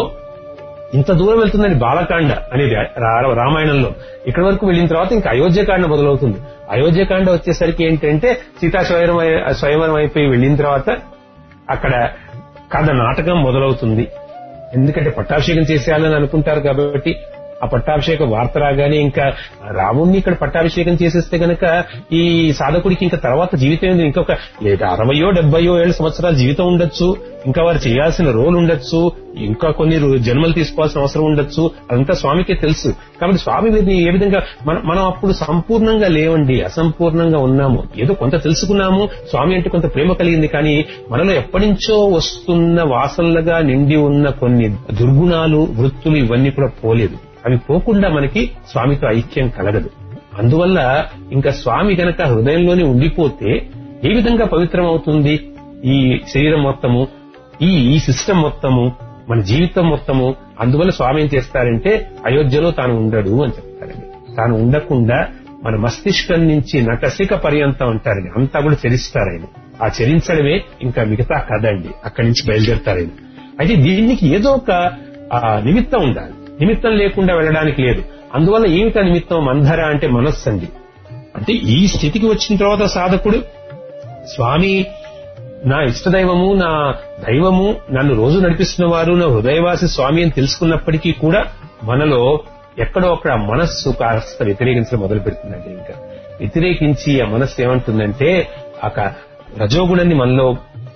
ఇంత దూరం వెళ్తుందని బాలకాండ అనేది రా- రామాయణంలో ఇక్కడ వరకు వెళ్ళిన తర్వాత ఇంకా అయోధ్యకాండ మొదలవుతుంది అయోధ్యకాండ వచ్చేసరికి ఏంటంటే సీతా స్వయంవరం అయి- స్వయంవరం అయిపోయి వెళ్ళిన తర్వాత అక్కడ కథ నాటకం మొదలవుతుంది ఎందుకంటే పట్టాభిషేకం చేసేయాలని అనుకుంటారు కాబట్టి ఆ పట్టాభిషేక వార్త రాగానే ఇంకా రాముణ్ణి ఇక్కడ పట్టాభిషేకం చేసేస్తే గనక ఈ సాధకుడికి ఇంకా తర్వాత జీవితం ఏంది ఇంకొక లేదా అరవయో డెబ్బయో ఏళ్ళ సంవత్సరాల జీవితం ఉండొచ్చు ఇంకా వారు చేయాల్సిన రోల్ ఉండొచ్చు ఇంకా కొన్ని రో- జన్మలు తీసుకోవాల్సిన అవసరం ఉండొచ్చు అదంతా స్వామికే తెలుసు కాబట్టి స్వామి వీరిని ఏ విధంగా మనం మనం అప్పుడు సంపూర్ణంగా లేవండి అసంపూర్ణంగా ఉన్నాము ఏదో కొంత తెలుసుకున్నాము స్వామి అంటే కొంత ప్రేమ కలిగింది కానీ మనలో ఎప్పటి నుంచో వస్తున్న వాసనలుగా నిండి ఉన్న కొన్ని దుర్గుణాలు వృత్తులు ఇవన్నీ కూడా పోలేదు అవి పోకుండా మనకి స్వామితో ఐక్యం కలగదు అందువల్ల ఇంకా స్వామి గనక హృదయంలోనే ఉండిపోతే ఏ విధంగా పవిత్రం అవుతుంది ఈ శరీరం మొత్తము ఈ ఈ సిస్టమ్ మొత్తము మన జీవితం మొత్తము అందువల్ల స్వామి ఏం చేస్తారంటే అయోధ్యలో తాను ఉండడు అని చెప్తారండి తాను ఉండకుండా మన మస్తిష్కం నుంచి నటసిక పర్యంతం అంటారండి అంతా కూడా చరిస్తారు ఆయన ఆ చరించడమే ఇంకా మిగతా కథ అండి అక్కడి నుంచి బయలుదేరుతారు ఆయన అయితే దీనికి ఏదో ఒక ఆ, నిమిత్తం ఉండాలి నిమిత్తం లేకుండా వెళ్ళడానికి లేదు అందువల్ల ఏమిటా నిమిత్తం మంధర అంటే మనస్సు అండి అంటే ఈ స్థితికి వచ్చిన తర్వాత సాధకుడు స్వామి నా ఇష్టదైవము నా దైవము నన్ను రోజు నడిపిస్తున్న వారు నా హృదయవాసి స్వామి అని తెలుసుకున్నప్పటికీ కూడా మనలో ఎక్కడో అక్కడ ఆ మనస్సు కాస్త వ్యతిరేకించడం మొదలు పెడుతుందండి ఇంకా వ్యతిరేకించి ఆ మనస్సు ఏమంటుందంటే ఒక రజోగుణాన్ని మనలో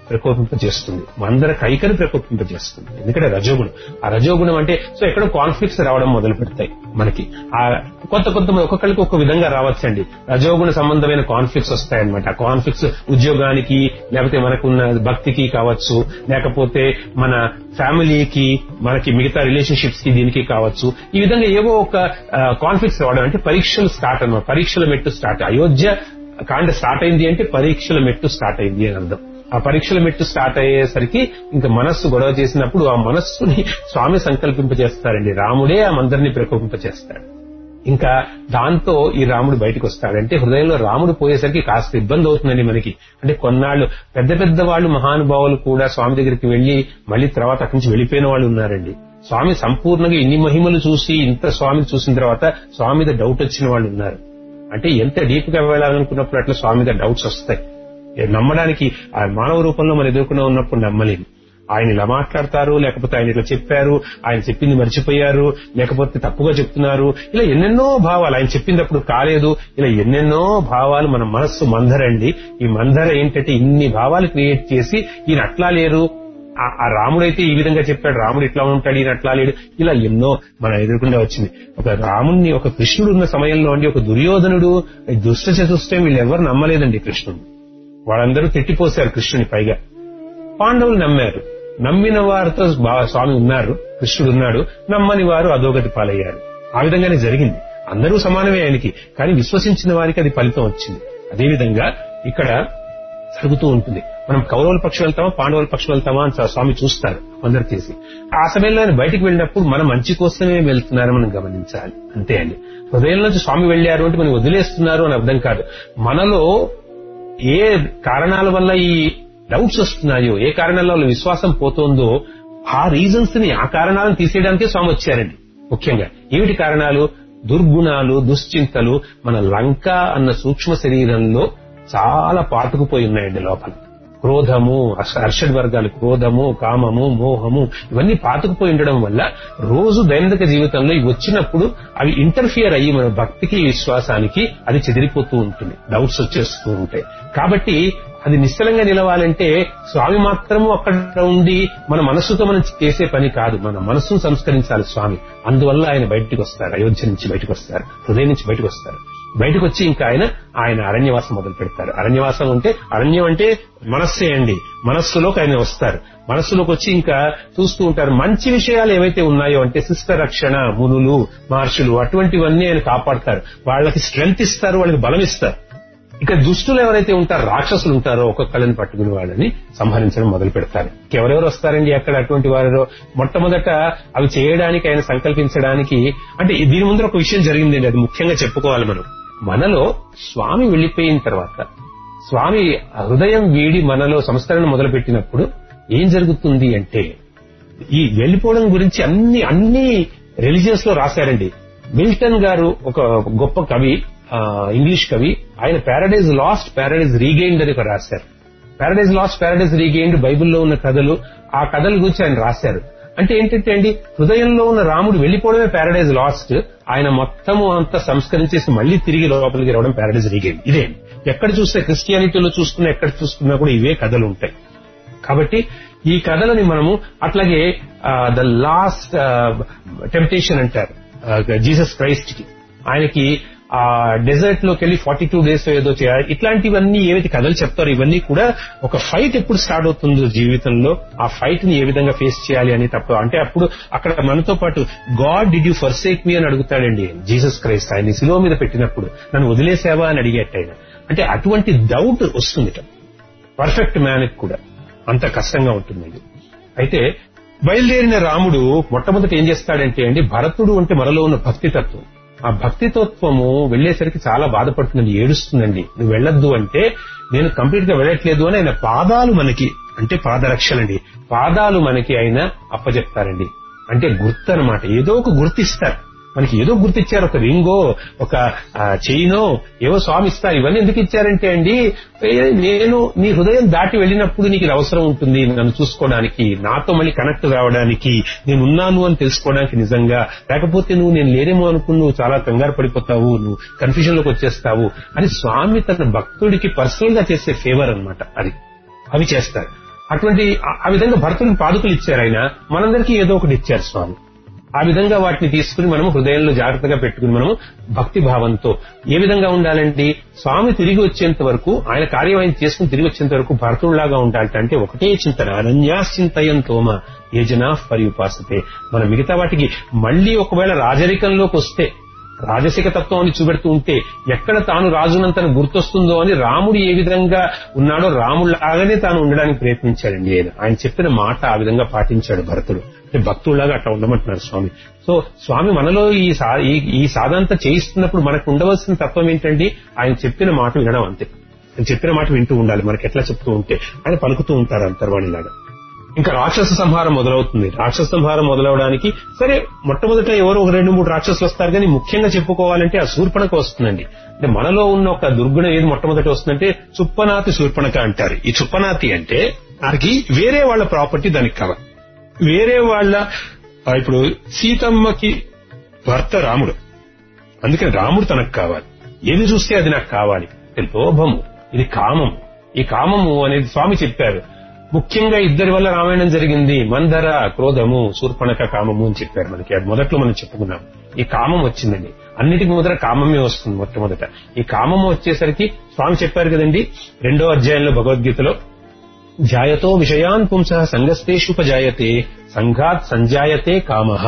ప్రకోపింపజేస్తుంది మందర కైకను ప్రకోపింపజేస్తుంది ఎందుకంటే రజోగుణం ఆ రజోగుణం అంటే సో ఎక్కడో కాన్ఫ్లిక్ట్స్ రావడం మొదలు పెడతాయి మనకి ఆ కొత్త కొత్త ఒక్కొక్కరికి ఒక విధంగా రావచ్చండి రజోగుణ సంబంధమైన కాన్ఫ్లిక్ట్స్ వస్తాయన్నమాట ఆ కాన్ఫ్లిక్ట్స్ ఉద్యోగానికి లేకపోతే మనకున్న భక్తికి కావచ్చు లేకపోతే మన ఫ్యామిలీకి మనకి మిగతా రిలేషన్షిప్స్ కి దీనికి కావచ్చు ఈ విధంగా ఏవో ఒక కాన్ఫ్లిక్ట్స్ రావడం అంటే పరీక్షలు స్టార్ట్ అన్నమాట పరీక్షల మెట్టు స్టార్ట్ అయోధ్య కాండ స్టార్ట్ అయింది అంటే పరీక్షల మెట్టు స్టార్ట్ అయింది అని అర్థం ఆ పరీక్షల మెట్టు స్టార్ట్ అయ్యేసరికి ఇంకా మనస్సు గొడవ చేసినప్పుడు ఆ మనస్సుని స్వామి సంకల్పింపజేస్తారండి రాముడే ఆ మందరిని ప్రకోపింపజేస్తాడు ఇంకా దాంతో ఈ రాముడు బయటకు వస్తాడంటే హృదయంలో రాముడు పోయేసరికి కాస్త ఇబ్బంది అవుతుందండి మనకి అంటే కొన్నాళ్ళు పెద్ద పెద్ద వాళ్ళు మహానుభావులు కూడా స్వామి దగ్గరికి వెళ్లి మళ్ళీ తర్వాత అక్కడి నుంచి వెళ్ళిపోయిన వాళ్ళు ఉన్నారండి స్వామి సంపూర్ణంగా ఇన్ని మహిమలు చూసి ఇంత స్వామిని చూసిన తర్వాత స్వామి మీద డౌట్ వచ్చిన వాళ్ళు ఉన్నారు అంటే ఎంత డీప్ గా వెళ్ళాలనుకున్నప్పుడు అట్లా స్వామి మీద డౌట్స్ వస్తాయి ఏ నమ్మడానికి ఆ మానవ రూపంలో మనం ఎదుర్కొనే ఉన్నప్పుడు నమ్మలేము ఆయన ఇలా మాట్లాడతారు లేకపోతే ఆయన ఇట్లా చెప్పారు ఆయన చెప్పింది మర్చిపోయారు లేకపోతే తప్పుగా చెప్తున్నారు ఇలా ఎన్నెన్నో భావాలు ఆయన చెప్పినప్పుడు కాలేదు ఇలా ఎన్నెన్నో భావాలు మన మనస్సు మందరండి ఈ మందర ఏంటంటే ఇన్ని భావాలు క్రియేట్ చేసి ఈయన అట్లా లేరు ఆ- ఆ రాముడైతే ఈ విధంగా చెప్పాడు రాముడు ఇట్లా ఉంటాడు ఈయన అట్లా లేడు ఇలా ఎన్నో మన ఎదుర్కొండే వచ్చింది ఒక రాముణ్ణి ఒక కృష్ణుడు ఉన్న సమయంలో అండి ఒక దుర్యోధనుడు ఈ దుష్ట చతుష్టయం వీళ్ళు ఎవరు నమ్మలేదండి కృష్ణుడు వాళ్ళందరూ తిట్టిపోశారు కృష్ణుని పైగా పాండవులు నమ్మారు నమ్మిన వారితో బా- స్వామి ఉన్నారు కృష్ణుడు ఉన్నాడు నమ్మని వారు అధోగతి పాలయ్యారు ఆ విధంగానే జరిగింది అందరూ సమానమే ఆయనకి కానీ విశ్వసించిన వారికి అది ఫలితం వచ్చింది అదేవిధంగా ఇక్కడ జరుగుతూ ఉంటుంది మనం కౌరవుల పక్షం వెళ్తామా పాండవుల పక్షం వెళ్తామా అని స్వామి చూస్తారు అందరు చేసి ఆ సమయంలో ఆయన బయటికి వెళ్ళినప్పుడు మన మంచి కోసమే వెళ్తున్నారని మనం గమనించాలి అంతే అండి హృదయం నుంచి స్వామి వెళ్ళారు అంటే మనం వదిలేస్తున్నారు అని అర్థం కాదు మనలో ఏ కారణాల వల్ల ఈ డౌట్స్ వస్తున్నాయో ఏ కారణాల వల్ల విశ్వాసం పోతోందో ఆ రీజన్స్ ని ఆ కారణాలను తీసేయడానికే స్వామి వచ్చారండి ముఖ్యంగా ఏమిటి కారణాలు దుర్గుణాలు దుశ్చింతలు మన లంక అన్న సూక్ష్మ శరీరంలో చాలా పాతుకుపోయి ఉన్నాయండి లోపల క్రోధము హర్ష- హర్షడ్ వర్గాలు క్రోధము కామము మోహము ఇవన్నీ పాతుకుపోయి ఉండడం వల్ల రోజు దైనందిక జీవితంలో ఇవి వచ్చినప్పుడు అవి ఇంటర్ఫియర్ అయ్యి మన భక్తికి విశ్వాసానికి అది చెదిరిపోతూ ఉంటుంది డౌట్స్ వచ్చేస్తూ ఉంటాయి కాబట్టి అది నిశ్చలంగా నిలవాలంటే స్వామి మాత్రము అక్కడ ఉండి మన మనస్సుతో మనం చేసే పని కాదు మన మనస్సును సంస్కరించాలి స్వామి అందువల్ల ఆయన బయటికి వస్తారు అయోధ్య నుంచి బయటకు వస్తారు హృదయం నుంచి బయటకు వస్తారు బయటకు వచ్చి ఇంకా ఆయన ఆయన అరణ్యవాసం మొదలు పెడతారు అరణ్యవాసం అంటే అరణ్యం అంటే మనస్సే అండి మనస్సులోకి ఆయన వస్తారు మనస్సులోకి వచ్చి ఇంకా చూస్తూ ఉంటారు మంచి విషయాలు ఏవైతే ఉన్నాయో అంటే శిష్ట రక్షణ మునులు మహర్షులు అటువంటివన్నీ ఆయన కాపాడతారు వాళ్ళకి స్ట్రెంగ్త్ ఇస్తారు వాళ్ళకి బలం ఇస్తారు ఇక దుష్టులు ఎవరైతే ఉంటారో రాక్షసులు ఉంటారో ఒక్కొక్కళ్ళని పట్టుకుని వాళ్ళని సంహరించడం మొదలు పెడతారు ఎవరెవరు వస్తారండి అక్కడ అటువంటి వారు మొట్టమొదట అవి చేయడానికి ఆయన సంకల్పించడానికి అంటే దీని ముందర ఒక విషయం జరిగిందండి అది ముఖ్యంగా చెప్పుకోవాలి మనం మనలో స్వామి వెళ్లిపోయిన తర్వాత స్వామి హృదయం వీడి మనలో సంస్కరణ మొదలుపెట్టినప్పుడు ఏం జరుగుతుంది అంటే ఈ వెళ్లిపోవడం గురించి అన్ని అన్ని రిలీజియన్స్ లో రాశారండి మిల్టన్ గారు ఒక గొప్ప కవి ఆ, ఇంగ్లీష్ కవి ఆయన ప్యారడైజ్ లాస్ట్ ప్యారడైజ్ రీగెయిన్డ్ అని ఒక రాశారు ప్యారడైజ్ లాస్ట్ ప్యారడైజ్ రీగెయిన్డ్ బైబిల్లో ఉన్న కథలు ఆ కథల గురించి ఆయన రాశారు అంటే ఏంటంటే అండి హృదయంలో ఉన్న రాముడు వెళ్లిపోవడమే ప్యారడైజ్ లాస్ట్ ఆయన మొత్తము అంతా సంస్కరించేసి మళ్ళీ తిరిగి లోపలికి రావడం ప్యారడైజ్ రీగెయిన్ ఇదే ఎక్కడ చూస్తే క్రిస్టియానిటీలో చూసుకున్నా ఎక్కడ చూసుకున్నా కూడా ఇవే కథలు ఉంటాయి కాబట్టి ఈ కథలని మనము అట్లాగే ద లాస్ట్ టెంప్టేషన్ అంటారు జీసస్ క్రైస్ట్ కి ఆయనకి ఆ డెజర్ట్ లోకి వెళ్ళి ఫార్టీ టూ డేస్ ఏదో చేయాలి ఇట్లాంటివన్నీ ఏవైతే కథలు చెప్తారో ఇవన్నీ కూడా ఒక ఫైట్ ఎప్పుడు స్టార్ట్ అవుతుందో జీవితంలో ఆ ఫైట్ ని ఏ విధంగా ఫేస్ చేయాలి అని తప్ప అంటే అప్పుడు అక్కడ మనతో పాటు God did you forsake me అని అడుగుతాడండి జీసస్ క్రైస్ట్ ఆయన శిలువ మీద పెట్టినప్పుడు నన్ను వదిలేసావా అని అడిగేట ఆయన అంటే అటువంటి డౌట్ వస్తుంది పర్ఫెక్ట్ మ్యాన్ కూడా అంత కష్టంగా ఉంటుందండి అయితే బయలుదేరిన రాముడు మొట్టమొదటి ఏం చేస్తాడంటే అండి భరతుడు అంటే మనలో ఉన్న భక్తి తత్వం ఆ భక్తి తత్వము వెళ్లేసరికి చాలా బాధపడుతుందండి ఏడుస్తుందండి నువ్వు వెళ్ళొద్దు అంటే నేను కంప్లీట్ గా వెళ్ళట్లేదు అని ఆయన పాదాలు మనకి అంటే పాదరక్షలండి పాదాలు మనకి ఆయన అప్పచెప్తారండి అంటే గుర్తు అనమాట ఏదో ఒక గుర్తిస్తారు మనకి ఏదో గుర్తిచ్చారు ఒక రింగో ఒక ఆ, చైనో ఏవో స్వామి ఇస్తారు ఇవన్నీ ఎందుకు ఇచ్చారంటే అండి ఏ, నేను నీ హృదయం దాటి వెళ్ళినప్పుడు నీకు ఇది అవసరం ఉంటుంది నన్ను చూసుకోవడానికి నాతో మళ్ళీ కనెక్ట్ కావడానికి నేను ఉన్నాను అని తెలుసుకోవడానికి నిజంగా లేకపోతే నువ్వు నేను లేనేమో అనుకుని నువ్వు చాలా కంగారు పడిపోతావు నువ్వు కన్ఫ్యూజన్ లోకి వచ్చేస్తావు అని స్వామి తన భక్తుడికి పర్సనల్ గా చేసే ఫేవర్ అన్నమాట అది అవి చేస్తారు అటువంటి ఆ- ఆ విధంగా భరతుడికి పాదుకలు ఇచ్చారు ఆయన మనందరికీ ఏదో ఒకటి ఇచ్చారు స్వామి ఆ విధంగా వాటిని తీసుకుని మనం హృదయంలో జాగ్రత్తగా పెట్టుకుని మనము భక్తి భావంతో ఏ విధంగా ఉండాలండి స్వామి తిరిగి వచ్చేంత వరకు ఆయన కార్యం ఆయన చేసుకుని తిరిగి వచ్చేంత వరకు భరతుడిలాగా ఉండాలంటే అంటే ఒకటే చింతన అనన్యాశ్చింతయంతోమ ఏ జనా పర్యుపాసతే మన మిగతా వాటికి మళ్ళీ ఒకవేళ రాజరికంలోకి వస్తే రాజసిక తత్వాన్ని చూపెడుతూ ఉంటే ఎక్కడ తాను రాజునంతను గుర్తొస్తుందో అని రాముడు ఏ విధంగా ఉన్నాడో రాముడిలాగానే తాను ఉండడానికి ప్రయత్నించాడండి ఆయన ఆయన చెప్పిన మాట ఆ విధంగా పాటించాడు భరతుడు అంటే భక్తుల్లాగా అట్లా ఉండమంటున్నారు స్వామి సో స్వామి మనలో ఈ సా- ఈ- ఈ సాధనంతా చేయిస్తున్నప్పుడు మనకు ఉండవలసిన తత్వం ఏంటండి ఆయన చెప్పిన మాట వినడం అంతే ఆయన చెప్పిన మాట వింటూ ఉండాలి మనకి ఎట్లా చెప్తూ ఉంటే ఆయన పలుకుతూ ఉంటారు అంతర్వాణిలాగా ఇంకా రాక్షస సంహారం మొదలవుతుంది రాక్షస సంహారం మొదలవడానికి సరే మొట్టమొదట ఎవరు ఒక రెండు మూడు రాక్షసులు వస్తారు కానీ ముఖ్యంగా చెప్పుకోవాలంటే ఆ శూర్పణక వస్తుందండి అంటే మనలో ఉన్న ఒక దుర్గుణం ఏది మొట్టమొదట వస్తుందంటే చుప్పనాతి శూర్పణక అంటారు ఈ చుప్పనాతి అంటే దానికి వేరే వాళ్ళ ప్రాపర్టీ దానికి కావాలి వేరే వాళ్ళ ఆ, ఇప్పుడు సీతమ్మకి భర్త రాముడు అందుకని రాముడు తనకు కావాలి ఏది చూస్తే అది నాకు కావాలి ఇది లోభము ఇది కామము ఈ కామము అనేది స్వామి చెప్పారు ముఖ్యంగా ఇద్దరి వల్ల రామాయణం జరిగింది మందర క్రోధము శూర్పణక కామము అని చెప్పారు మనకి అది మొదట్లో మనం చెప్పుకున్నాం ఈ కామం వచ్చిందండి అన్నిటికి మొదట కామమే వస్తుంది మొట్టమొదట ఈ కామము వచ్చేసరికి స్వామి చెప్పారు కదండి రెండో అధ్యాయంలో భగవద్గీతలో జాయతో విషయాన్ పుంస సంగస్తేషుపజాయతే సంఘాత్ సంజాయతే కామః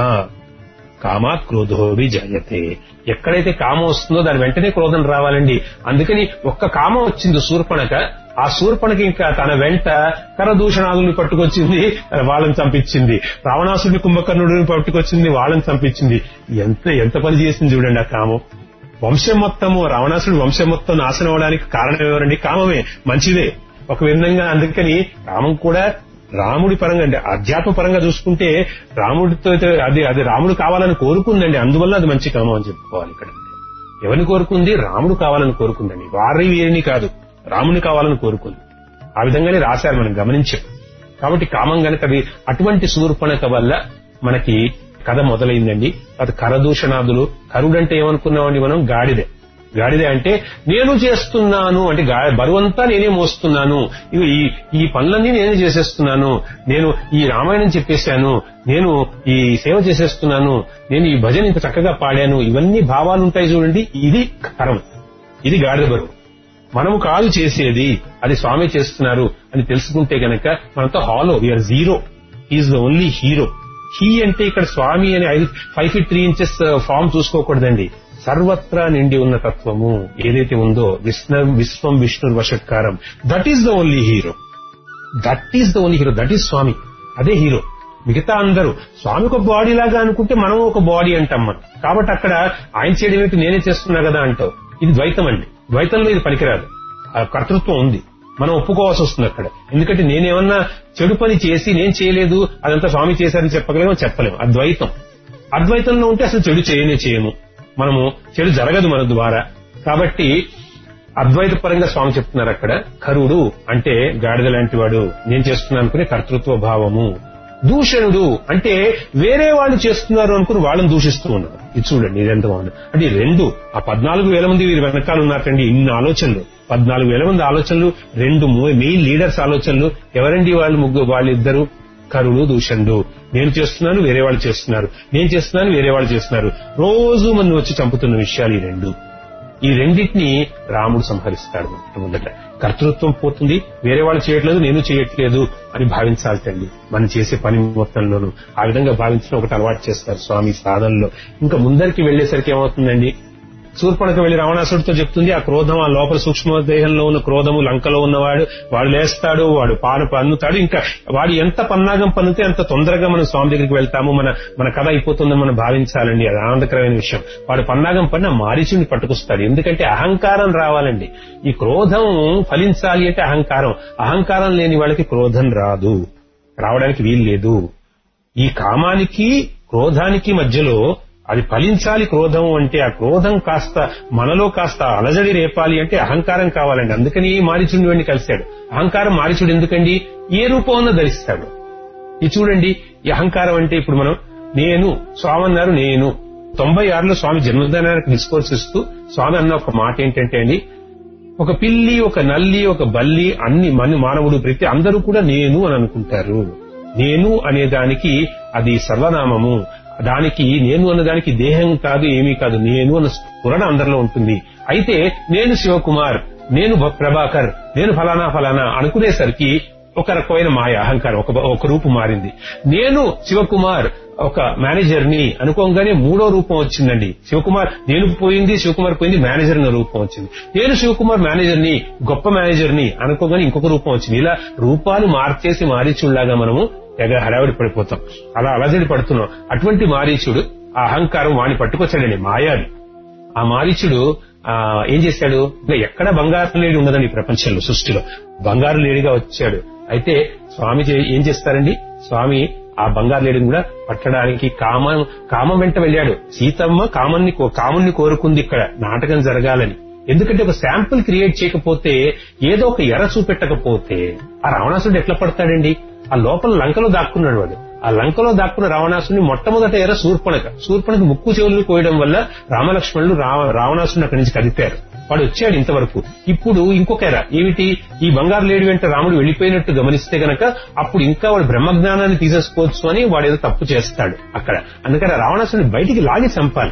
కామాత్ క్రోధోవి జాయతే ఎక్కడైతే కామం వస్తుందో దాని వెంటనే క్రోధం రావాలండి అందుకని ఒక్క కామం వచ్చింది శూర్పణక ఆ శూర్పణకి ఇంకా తన వెంట కరదూషణాదుల్ని పట్టుకొచ్చింది వాళ్ళని చంపించింది రావణాసుడిని కుంభకర్ణుడిని పట్టుకొచ్చింది వాళ్ళని చంపించింది ఎంత ఎంత పని చేసింది చూడండి ఆ కామం వంశం మొత్తము రావణాసుడి వంశం మొత్తం నాశనం అవడానికి కారణం ఎవరండి కామమే మంచిదే ఒక విధంగా అందుకని కామం కూడా రాముడి పరంగా అంటే అధ్యాత్మ పరంగా చూసుకుంటే రాముడితో అయితే అది అది రాముడు కావాలని కోరుకుందండి అందువల్ల అది మంచి కామం అని చెప్పుకోవాలి ఇక్కడ ఎవరిని కోరుకుంది రాముడు కావాలని కోరుకుందండి వారి వీరిని కాదు రాముని కావాలని కోరుకుంది ఆ విధంగానే రాశారు మనం గమనించాం కాబట్టి కామం గనక అది అటువంటి శూర్పణక వల్ల మనకి కథ మొదలైందండి అది కరదూషణాదులు కరుడంటే ఏమనుకున్నామండి మనం గాడిదే గాడిదే అంటే నేను చేస్తున్నాను అంటే గా- బరువంతా నేనే మోస్తున్నాను ఇవి ఈ ఈ పనులన్నీ నేనే చేసేస్తున్నాను నేను ఈ రామాయణం చెప్పేశాను నేను ఈ సేవ చేసేస్తున్నాను నేను ఈ భజన ఇంత చక్కగా పాడాను ఇవన్నీ భావాలు ఉంటాయి చూడండి ఇది కరం ఇది గాడిద బరువు మనము కాదు చేసేది అది స్వామి చేస్తున్నారు అని తెలుసుకుంటే గనక మనంతా hollow we are zero is the only hero he అంటే ఇక్కడ స్వామి అని ఐదు five feet three inches form చూసుకోకూడదండి సర్వత్రా నిండి ఉన్న తత్వము ఏదైతే ఉందో విష్ణు విశ్వం విష్ణు వషట్కారం that is the only hero that is the only hero that is Swami అదే హీరో మిగతా అందరూ స్వామి ఒక బాడీ లాగా అనుకుంటే మనం ఒక బాడీ అంటాం మనం కాబట్టి అక్కడ ఆయన చేయడం ఏంటి నేనే చేస్తున్నా కదా అంటావు ఇది ద్వైతం అండి ద్వైతంలో ఇది పనికిరాదు ఆ కర్తృత్వం ఉంది మనం ఒప్పుకోవాల్సి వస్తుంది అక్కడ ఎందుకంటే నేనేమన్నా చెడు పని చేసి నేను చేయలేదు అదంతా స్వామి చేశారని చెప్పగలేమో చెప్పలేము అద్వైతం అద్వైతంలో ఉంటే అసలు చెడు చేయనే చేయము మనము చెడు జరగదు మన ద్వారా కాబట్టి అద్వైత పరంగా స్వామి చెప్తున్నారు అక్కడ కరుడు అంటే గాడిద లాంటి వాడు నేను చేస్తున్నాను అనుకునే కర్తృత్వ భావము దూషణుడు అంటే వేరే వాళ్ళు చేస్తున్నారు అనుకుని వాళ్ళని దూషిస్తూ ఉన్నారు ఇది చూడండి ఇది ఎంత బాగుంది అంటే ఈ రెండు ఆ పద్నాలుగు వేల మంది వీరి వెనకాల ఉన్నారండి ఇన్ని ఆలోచనలు పద్నాలుగు వేల మంది ఆలోచనలు రెండు మెయిన్ లీడర్స్ ఆలోచనలు ఎవరండి వాళ్ళు ముగ్గురు వాళ్ళిద్దరు కరుడు దూషణుడు నేను చేస్తున్నాను వేరే వాళ్ళు చేస్తున్నారు నేను చేస్తున్నాను వేరే వాళ్ళు చేస్తున్నారు రోజు మన వచ్చి చంపుతున్న విషయాలు ఈ రెండు ఈ రెండింటిని రాముడు సంహరిస్తాడు మొట్టమొదట కర్తృత్వం పోతుంది వేరే వాళ్ళు చేయట్లేదు నేను చేయట్లేదు అని భావించాల్టండి మనం చేసే పని మొత్తంలోనూ ఆ విధంగా భావించడం ఒకటి అలవాటు చేస్తారు స్వామి సాధనలో ఇంకా ముందరికి వెళ్లేసరికి ఏమవుతుందండి శూర్పణకు వెళ్లి రావణాసుడితో చెప్తుంది ఆ క్రోధం ఆ లోపల సూక్ష్మ దేహంలో ఉన్న క్రోధము లంకలో ఉన్నవాడు వాడు లేస్తాడు వాడు పాను పన్నుతాడు ఇంకా వాడు ఎంత పన్నాగం పన్నుతే అంత తొందరగా మనం స్వామి దగ్గరికి వెళ్తాము మన మన కథ అయిపోతుందని మనం భావించాలండి అది ఆనందకరమైన విషయం వాడు పన్నాగం పన్న మారీచుని పట్టుకొస్తాడు ఎందుకంటే అహంకారం రావాలండి ఈ క్రోధం ఫలించాలి అంటే అహంకారం అహంకారం లేని వాళ్ళకి క్రోధం రాదు రావడానికి వీలు లేదు ఈ కామానికి క్రోధానికి మధ్యలో అది ఫలించాలి క్రోధం అంటే ఆ క్రోధం కాస్త మనలో కాస్త అలజడి రేపాలి అంటే అహంకారం కావాలండి అందుకని మారిచుడిని వెండి కలిశాడు అహంకారం మారిచుడు ఎందుకండి ఏ రూపంలో ధరిస్తాడు ఇది చూడండి ఈ అహంకారం అంటే ఇప్పుడు మనం నేను స్వామి అన్నారు నేను తొంభై ఆరులో స్వామి జన్మదినానికి డిస్కోర్స్ ఇస్తూ స్వామి అన్న ఒక మాట ఏంటంటే అండి ఒక పిల్లి ఒక నల్లి ఒక బల్లి అన్ని మన మానవుడు ప్రతి అందరూ కూడా నేను అని అనుకుంటారు నేను అనే దానికి అది సర్వనామము దానికి నేను అన్నదానికి దేహం కాదు ఏమీ కాదు నేను అన్న స్ఫురణ అందరిలో ఉంటుంది అయితే నేను శివకుమార్ నేను భ- ప్రభాకర్ నేను ఫలానా ఫలానా అనుకునేసరికి ఒక రకమైన మాయ అహంకారం ఒక ఒక రూపు మారింది నేను శివకుమార్ ఒక మేనేజర్ ని అనుకోగానే మూడో రూపం వచ్చిందండి శివకుమార్ నేను పోయింది శివకుమార్ పోయింది మేనేజర్ అనే రూపం వచ్చింది నేను శివకుమార్ మేనేజర్ ని గొప్ప మేనేజర్ ని అనుకోగానే ఇంకొక రూపం వచ్చింది ఇలా రూపాలు మార్చేసి మారీచుల్లాగా మనము తెగ హడావిడి పడిపోతాం అలా అలజడి పడుతున్నాం అటువంటి మారీచుడు ఆ అహంకారం వాణ్ణి పట్టుకొచ్చాడండి మాయాది ఆ మారీచుడు ఆ, ఏం చేశాడు ఇంకా ఎక్కడ బంగారు లేడి ఉండదండి ఈ ప్రపంచంలో సృష్టిలో బంగారు లేడిగా వచ్చాడు అయితే స్వామి చే- ఏం చేస్తారండి స్వామి ఆ బంగారు లేడిని కూడా పట్టడానికి కామం కామం వెంట వెళ్ళాడు సీతమ్మ కామన్ని కో- కాముణ్ణి కోరుకుంది ఇక్కడ నాటకం జరగాలని ఎందుకంటే ఒక శాంపుల్ క్రియేట్ చేయకపోతే ఏదో ఒక ఎర చూపెట్టకపోతే ఆ రావణాసుడు ఎట్లా పడతాడండి ఆ లోపల లంకలో దాక్కున్నాడు వాడు ఆ లంకలో దాక్కున్న రావణాసుని మొట్టమొదట ఎర శూర్పణక శూర్పణక ముక్కు చెవులు కోయడం వల్ల రామలక్ష్మణులు రావ- రావణాసుని అక్కడి నుంచి కదిపారు వాడు వచ్చాడు ఇంతవరకు ఇప్పుడు ఇంకొక ఎర ఏమిటి ఈ బంగారు లేడి వెంట రాముడు వెళ్లిపోయినట్టు గమనిస్తే గనక అప్పుడు ఇంకా వాడు బ్రహ్మజ్ఞానాన్ని తీసేసుకోవచ్చు అని వాడు ఏదో తప్పు చేస్తాడు అక్కడ అందుకని ఆ రావణాసుని బయటికి లాగి చంపాలి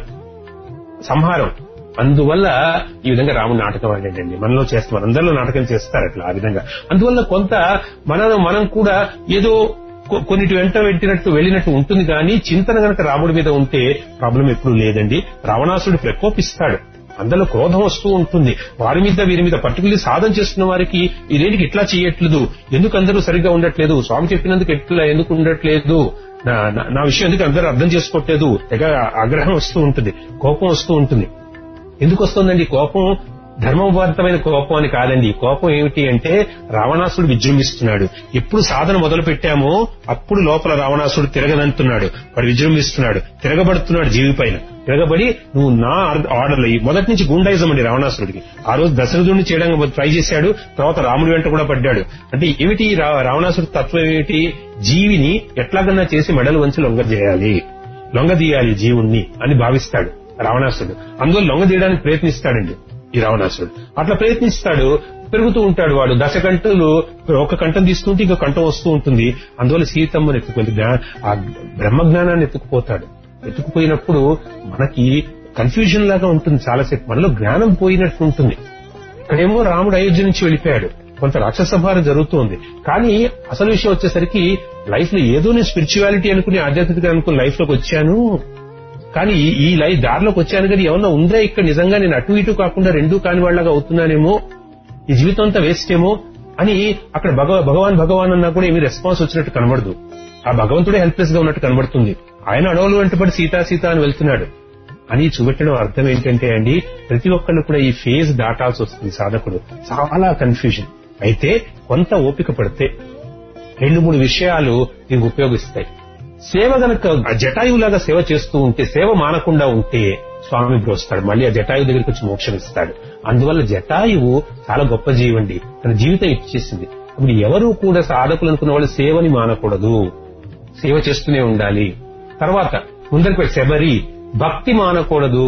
సంహారం అందువల్ల ఈ విధంగా రాముడు నాటకం ఆడాడండి మనలో చేస్తాం మనందరిలో నాటకం చేస్తారు అట్లా ఆ విధంగా అందువల్ల కొంత మనం మనం కూడా ఏదో కొ- కొన్నిటి వెంట పెట్టినట్టు వెళ్ళినట్టు ఉంటుంది కానీ చింతన గనక రాముడి మీద ఉంటే ప్రాబ్లం ఎప్పుడు లేదండి రావణాసుడు ప్రకోపిస్తాడు అందులో క్రోధం వస్తూ ఉంటుంది వారి మీద వీరి మీద పర్టికులర్లీ సాధన చేస్తున్న వారికి ఇదేంటికి ఇట్లా చేయట్లేదు ఎందుకు అందరూ సరిగ్గా ఉండట్లేదు స్వామి చెప్పినందుకు ఎట్లా ఎందుకు ఉండట్లేదు నా నా- నా విషయం ఎందుకు అందరూ అర్థం చేసుకోవట్లేదు తెగ ఆగ్రహం వస్తూ ఉంటుంది కోపం వస్తూ ఉంటుంది ఎందుకు వస్తుందండి కోపం ధర్మబద్ధమైన కోపం అని కాదండి కోపం ఏమిటి అంటే రావణాసుడు విజృంభిస్తున్నాడు ఎప్పుడు సాధన మొదలు పెట్టామో అప్పుడు లోపల రావణాసుడు తిరగనంటున్నాడు వాడు విజృంభిస్తున్నాడు తిరగబడుతున్నాడు జీవి పైన తిరగబడి నువ్వు నా ఆర్డర్లో ఈ మొదటి నుంచి గుండాయిజం అండి రావణాసుడికి ఆ రోజు దశరథుడిని చేయడానికి ట్రై చేశాడు తర్వాత రాముడి వెంట కూడా పడ్డాడు అంటే ఏమిటి ఈ రా- రావణాసుడి తత్వం ఏమిటి జీవిని ఎట్లాగన్నా చేసి మెడలు వంచి లొంగ చేయాలి లొంగదీయాలి జీవుణ్ణి అని భావిస్తాడు రావణాసుడు అందువల్ల లొంగదీయడానికి ప్రయత్నిస్తాడండి ఈ రావణాసుడు అట్లా ప్రయత్నిస్తాడు పెరుగుతూ ఉంటాడు వాడు దశ గంటలు ఒక కంఠం తీసుకుంటే ఇంకో కంఠం వస్తూ ఉంటుంది అందువల్ల సీతమ్మని ఎత్తుకుంది జ్ఞా- ఆ బ్రహ్మజ్ఞానాన్ని ఎత్తుకుపోతాడు ఎత్తుకుపోయినప్పుడు మనకి కన్ఫ్యూజన్ లాగా ఉంటుంది చాలాసేపు మనలో జ్ఞానం పోయినట్టు ఉంటుంది ఇక్కడేమో రాముడు అయోధ్య నుంచి వెళ్ళిపోయాడు కొంత రాక్షస భారం జరుగుతోంది కానీ అసలు విషయం వచ్చేసరికి లైఫ్ లో ఏదో నేను స్పిరిచువాలిటీ అనుకుని ఆధ్యాత్మిక అనుకుని లైఫ్ లోకి వచ్చాను కానీ ఈ- ఈ లైఫ్ దారిలోకి వచ్చాను కానీ ఏమన్నా ఉందా ఇక్కడ నిజంగా నేను అటు ఇటు కాకుండా రెండూ కాని వాళ్ళగా అవుతున్నానేమో ఈ జీవితం అంతా వేస్ట్ ఏమో అని అక్కడ భగవ భగవాన్ భగవాన్ అన్నా కూడా ఏమీ రెస్పాన్స్ వచ్చినట్టు కనబడదు ఆ భగవంతుడే హెల్ప్లెస్ గా ఉన్నట్టు కనబడుతుంది ఆయన అడవులు వెంటబడి సీతా సీత అని వెళ్తున్నాడు అని చూపెట్టడం అర్థం ఏంటంటే అండి ప్రతి ఒక్కళ్ళు కూడా ఈ ఫేజ్ దాటాల్సి వస్తుంది సాధకుడు చాలా కన్ఫ్యూజన్ అయితే కొంత ఓపిక పడితే రెండు మూడు విషయాలు దీనికి ఉపయోగిస్తాయి సేవ గనక ఆ జటాయువులాగా సేవ చేస్తూ ఉంటే సేవ మానకుండా ఉంటే స్వామి బ్రోస్తాడు మళ్ళీ ఆ జటాయువు దగ్గరికి వచ్చి మోక్షం ఇస్తాడు అందువల్ల జటాయువు చాలా గొప్ప జీవండి తన జీవితం ఇచ్చేసింది ఇప్పుడు ఎవరు కూడా సాధకులు అనుకున్న వాళ్ళు సేవని మానకూడదు సేవ చేస్తూనే ఉండాలి తర్వాత ముందరికి వెళ్ళి శబరి భక్తి మానకూడదు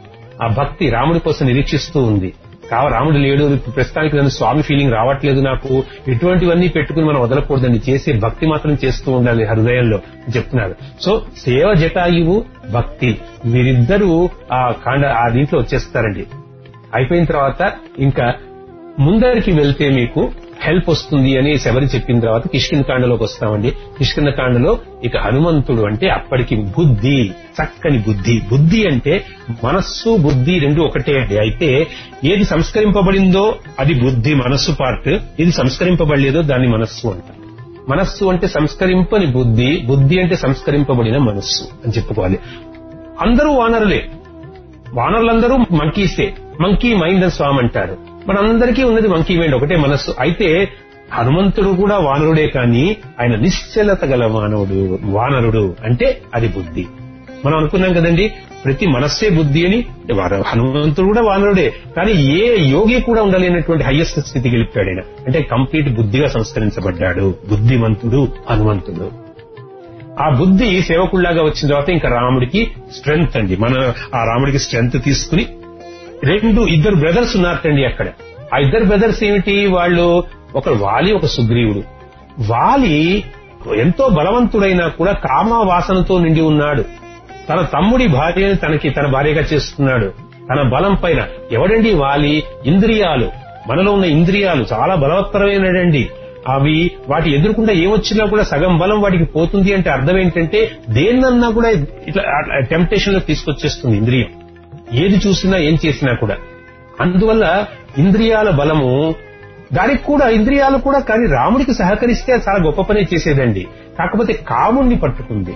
ఆ భక్తి రాముడి కోసం నిరీక్షిస్తూ ఉంది కావ రాముడు లేడు ఇప్పుడు ప్రస్తుతానికి నన్ను స్వామి ఫీలింగ్ రావట్లేదు నాకు ఇటువంటివన్నీ పెట్టుకుని మనం వదలకూడదండి చేసే భక్తి మాత్రం చేస్తూ ఉండాలి హృదయంలో అని చెప్తున్నారు సో సేవ జటాయువు భక్తి మీరిద్దరూ ఆ కాండ ఆ దీంట్లో వచ్చేస్తారండి అయిపోయిన తర్వాత ఇంకా ముందరికి వెళ్తే మీకు హెల్ప్ వస్తుంది అని శబరి చెప్పిన తర్వాత కిష్కింద కాండలోకి వస్తామండి కిష్కింద కాండలో ఇక హనుమంతుడు అంటే అప్పటికి బుద్ధి చక్కని బుద్ధి బుద్ధి అంటే మనస్సు బుద్ధి రెండు ఒకటే అండి అయితే ఏది సంస్కరింపబడిందో అది బుద్ధి మనస్సు పార్ట్ ఏది సంస్కరింపబడలేదో దాన్ని మనస్సు అంటారు మనస్సు అంటే సంస్కరింపని బుద్ధి బుద్ధి అంటే సంస్కరింపబడిన మనస్సు అని చెప్పుకోవాలి అందరూ వానరులే వానరులందరూ మంకీసే మంకీ మైండ్ అని స్వామి అంటారు మనందరికీ ఉన్నది మంకీ మైండ్ ఒకటే మనస్సు అయితే హనుమంతుడు కూడా వానరుడే కానీ ఆయన నిశ్చలత గల మానవుడు వానరుడు అంటే అది బుద్ధి మనం అనుకున్నాం కదండి ప్రతి మనస్సే బుద్ధి అని వారు- హనుమంతుడు కూడా వానరుడే కానీ ఏ యోగి కూడా ఉండలేనటువంటి హయ్యెస్ట్ స్థితికి వెళ్ళిపోయాడు ఆయన అంటే కంప్లీట్ బుద్ధిగా సంస్కరించబడ్డాడు బుద్ధిమంతుడు హనుమంతుడు ఆ బుద్ధి సేవకుల్లాగా వచ్చిన తర్వాత ఇంకా రాముడికి స్ట్రెంగ్త్ అండి మన ఆ రాముడికి స్ట్రెంగ్త్ తీసుకుని రెండు ఇద్దరు బ్రదర్స్ ఉన్నారటండి అక్కడ ఆ ఇద్దరు బ్రదర్స్ ఏమిటి వాళ్ళు ఒక వాలి ఒక సుగ్రీవుడు వాలి ఎంతో బలవంతుడైనా కూడా కామ వాసనతో నిండి ఉన్నాడు తన తమ్ముడి భార్యని తనకి తన భార్యగా చేస్తున్నాడు తన బలం పైన ఎవడండి వాలి ఇంద్రియాలు మనలో ఉన్న ఇంద్రియాలు చాలా బలవత్తరమైనడండి అవి వాటి ఎదుర్కొంటే ఏమొచ్చినా కూడా సగం బలం వాటికి పోతుంది అంటే అర్థం ఏంటంటే దేన్నన్నా కూడా ఇట్లా టెంప్టేషన్ లో తీసుకొచ్చేస్తుంది ఇంద్రియం ఏది చూసినా ఏం చేసినా కూడా అందువల్ల ఇంద్రియాల బలము దానికి కూడా ఇంద్రియాలు కూడా కానీ రాముడికి సహకరిస్తే అది చాలా గొప్ప పనే చేసేదండి కాకపోతే కాముణ్ణి పట్టుకుంది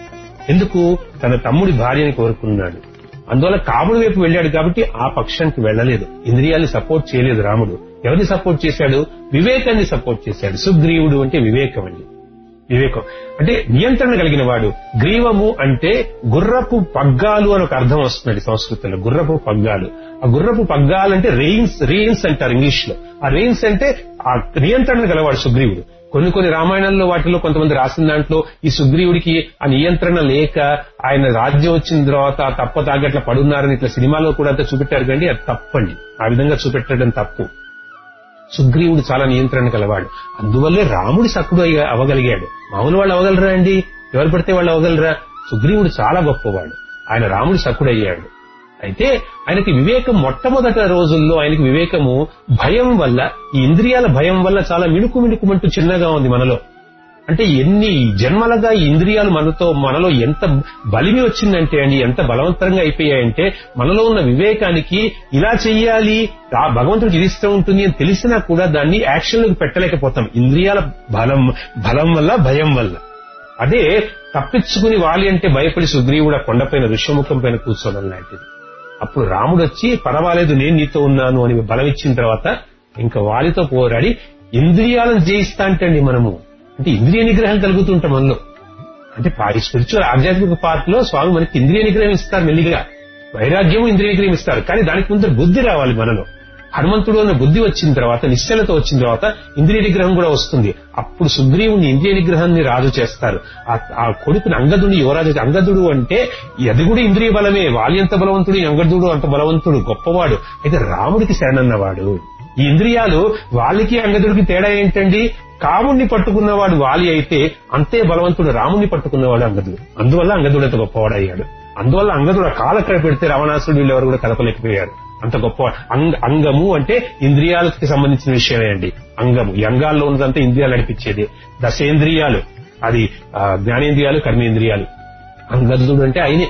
ఎందుకు తన తమ్ముడి భార్యని కోరుకున్నాడు అందువల్ల కాముడి వైపు వెళ్ళాడు కాబట్టి ఆ పక్షానికి వెళ్ళలేదు ఇంద్రియాల్ని సపోర్ట్ చేయలేదు రాముడు ఎవరిని సపోర్ట్ చేశాడు వివేకాన్ని సపోర్ట్ చేశాడు సుగ్రీవుడు అంటే వివేకం అండి వివేకం అంటే నియంత్రణ కలిగిన వాడు గ్రీవము అంటే గుర్రపు పగ్గాలు అని ఒక అర్థం వస్తుంది సంస్కృతంలో గుర్రపు పగ్గాలు ఆ గుర్రపు పగ్గాలు అంటే రెయిన్స్ రెయిన్స్ అంటారు ఇంగ్లీష్ లో ఆ రెయిన్స్ అంటే ఆ నియంత్రణ గలవాడు సుగ్రీవుడు కొన్ని కొన్ని రామాయణంలో వాటిలో కొంతమంది రాసిన దాంట్లో ఈ సుగ్రీవుడికి ఆ నియంత్రణ లేక ఆయన రాజ్యం వచ్చిన తర్వాత తప్ప తాగట్ల పడున్నారని ఇట్లా సినిమాలో కూడా అంతా చూపెట్టారు కానీ అది తప్పండి ఆ విధంగా చూపెట్టడం తప్పు సుగ్రీవుడు చాలా నియంత్రణ కలవాడు అందువల్లే రాముడి సక్కుడు అయ్య- అవ్వగలిగాడు మామూలు వాళ్ళు అవ్వగలరా అండి ఎవరు పడితే వాళ్ళు అవ్వగలరా సుగ్రీవుడు చాలా గొప్పవాడు ఆయన రాముడి సక్కుడు అయ్యాడు అయితే ఆయనకి వివేకం మొట్టమొదట రోజుల్లో ఆయనకి వివేకము భయం వల్ల ఈ ఇంద్రియాల భయం వల్ల చాలా మిణుకు మిణుకుమంటూ చిన్నగా ఉంది మనలో అంటే ఎన్ని జన్మలుగా ఈ ఇంద్రియాలు మనతో మనలో ఎంత బలిమి వచ్చిందంటే అండి ఎంత బలవంతంగా అయిపోయాయంటే మనలో ఉన్న వివేకానికి ఇలా చెయ్యాలి ఆ భగవంతుడికి ఇది ఇష్టం ఉంటుంది అని తెలిసినా కూడా దాన్ని యాక్షన్లోకి పెట్టలేకపోతాం ఇంద్రియాల బలం బలం వల్ల భయం వల్ల అదే తప్పించుకుని వాలి అంటే భయపడి సుగ్రీవుడు ఆ కొండపైన ఋష్యముఖం పైన కూర్చోవడం లాంటిది అప్పుడు రాముడు వచ్చి పర్వాలేదు నేను నీతో ఉన్నాను అని బలం ఇచ్చిన తర్వాత ఇంకా వాలితో పోరాడి ఇంద్రియాలను జయిస్తా అంటండి మనము అంటే ఇంద్రియ నిగ్రహం కలుగుతుంటాం మనలో అంటే ఈ స్పిరిచువల్ ఆధ్యాత్మిక పార్ట్ లో స్వామి మనకి ఇంద్రియ నిగ్రహం ఇస్తారు మెల్లిగా వైరాగ్యము ఇంద్రియ నిగ్రహం ఇస్తారు కానీ దానికి ముందు బుద్ధి రావాలి మనలో హనుమంతుడు అన్న బుద్ధి వచ్చిన తర్వాత నిశ్చలత వచ్చిన తర్వాత ఇంద్రియ నిగ్రహం కూడా వస్తుంది అప్పుడు సుగ్రీవుని ఇంద్రియ నిగ్రహాన్ని రాజు చేస్తారు ఆ- ఆ కొడుకుని అంగదుని యువరాజు అంగదుడు అంటే అది కూడా ఇంద్రియ బలమే వాలి ఎంత బలవంతుడు ఈ అంగదుడు అంత బలవంతుడు గొప్పవాడు అయితే రాముడికి శరణన్నవాడు ఈ ఇంద్రియాలు వాళ్ళకి అంగదుడికి తేడా ఏంటండి కాముణ్ణి పట్టుకున్నవాడు వాలి అయితే అంతే బలవంతుడు రాముణ్ణి పట్టుకున్నవాడు అంగదుడు అందువల్ల అంగదుడు అంత గొప్పవాడు అయ్యాడు అందువల్ల అంగదుడు ఆ కాలక్కడ పెడితే రావణాసుడు వీళ్ళెవరు కూడా కలపలేకపోయారు అంత గొప్ప అంగ అంగము అంటే ఇంద్రియాలకి సంబంధించిన విషయమే అండి అంగము ఈ అంగాల్లో ఉన్నదంతా ఇంద్రియాలు నడిపించేది దశేంద్రియాలు అది ఆ, జ్ఞానేంద్రియాలు కర్మేంద్రియాలు అంగదుడు అంటే ఆయనే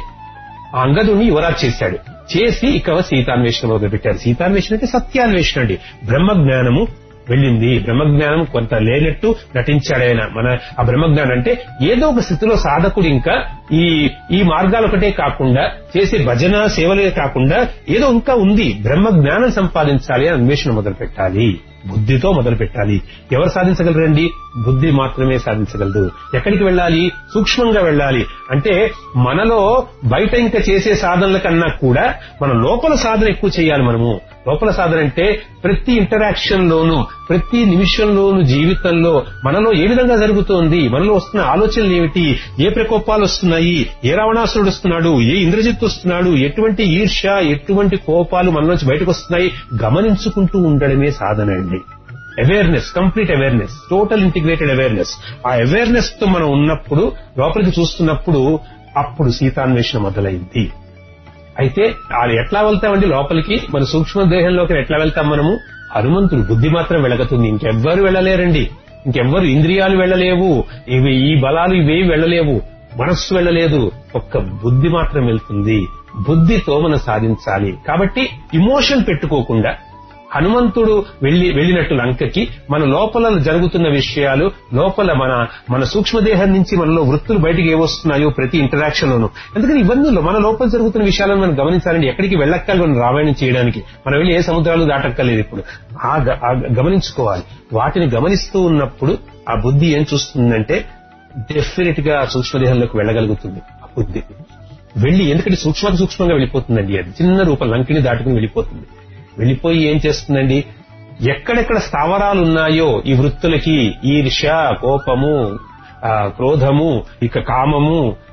ఆ అంగదుడిని యువరాజ్ చేశాడు చేసి ఇక సీతాన్వేషణ మొదలు పెట్టారు సీతాన్వేషణ అంటే సత్యాన్వేషణ అండి బ్రహ్మ జ్ఞానము వెళ్ళింది బ్రహ్మజ్ఞానం కొంత లేనట్టు నటించాడు ఆయన మన ఆ బ్రహ్మజ్ఞానం అంటే ఏదో ఒక స్థితిలో సాధకుడు ఇంకా ఈ ఈ మార్గాలు ఒకటే కాకుండా చేసే భజన సేవలే కాకుండా ఏదో ఇంకా ఉంది బ్రహ్మ జ్ఞానం సంపాదించాలి అని అన్వేషణ మొదలు పెట్టాలి బుద్ధితో మొదలు పెట్టాలి ఎవరు సాధించగలరండి బుద్ధి మాత్రమే సాధించగలదు ఎక్కడికి వెళ్ళాలి సూక్ష్మంగా వెళ్ళాలి అంటే మనలో బయట ఇంకా చేసే సాధనల కన్నా కూడా మన లోపల సాధన ఎక్కువ చేయాలి మనము లోపల సాధన అంటే ప్రతి ఇంటరాక్షన్ లోను ప్రతి నిమిషంలోను జీవితంలో మనలో ఏ విధంగా జరుగుతోంది మనలో వస్తున్న ఆలోచనలు ఏమిటి ఏ ప్రకోపాలు వస్తున్నాయి ఏ రావణాసురుడు వస్తున్నాడు ఏ ఇంద్రజిత్ వస్తున్నాడు ఎటువంటి ఈర్ష్య ఎటువంటి కోపాలు మనలోంచి బయటకు వస్తున్నాయి గమనించుకుంటూ ఉండడమే సాధన అండి awareness complete awareness total integrated awareness ఆ అవేర్నెస్ తో మనం ఉన్నప్పుడు లోపలికి చూస్తున్నప్పుడు అప్పుడు సీతాన్వేషణ మొదలైంది అయితే అది ఎట్లా వెళ్తామండి లోపలికి మన సూక్ష్మ దేహంలోకి ఎట్లా వెళ్తాం మనము హనుమంతుడు బుద్ధి మాత్రం వెళ్ళగతుంది ఇంకెవ్వరు వెళ్ళలేరండి ఇంకెవ్వరు ఇంద్రియాలు వెళ్ళలేవు ఇవి ఈ బలాలు ఇవేవి వెళ్ళలేవు మనస్సు వెళ్ళలేదు ఒక్క బుద్ధి మాత్రం వెళ్తుంది బుద్ధితో మనం సాధించాలి కాబట్టి ఇమోషన్ పెట్టుకోకుండా హనుమంతుడు వెళ్లి వెళ్ళినట్టు లంకకి మన లోపల జరుగుతున్న విషయాలు లోపల మన మన సూక్ష్మదేహం నుంచి మనలో వృత్తులు బయటికి ఏవస్తున్నాయో ప్రతి ఇంటరాక్షన్ లోను ఎందుకని ఇవన్నీ మన లోపల జరుగుతున్న విషయాలను మనం గమనించాలండి ఎక్కడికి వెళ్ళక్కర్లేదు మనం రామాయణం చేయడానికి మనం వెళ్ళి ఏ సముద్రాలు దాటక్కర్లేదు ఇప్పుడు ఆ గ- ఆ గమనించుకోవాలి వాటిని గమనిస్తూ ఉన్నప్పుడు ఆ బుద్ధి ఏం చూస్తుందంటే డెఫినెట్ గా ఆ సూక్ష్మదేహంలోకి వెళ్ళగలుగుతుంది ఆ బుద్ధి వెళ్ళి ఎందుకంటే సూక్ష్మ సూక్ష్మంగా వెళ్ళిపోతుందండి అది చిన్న రూపం లంకిని దాటుకుని వెళ్ళిపోతుంది వెళ్ళిపోయి ఏం చేస్తుందండి ఎక్కడెక్కడ స్థావరాలు ఉన్నాయో ఈ వృత్తులకి ఈర్ష్య కోపము ఆ, క్రోధము ఇక కామము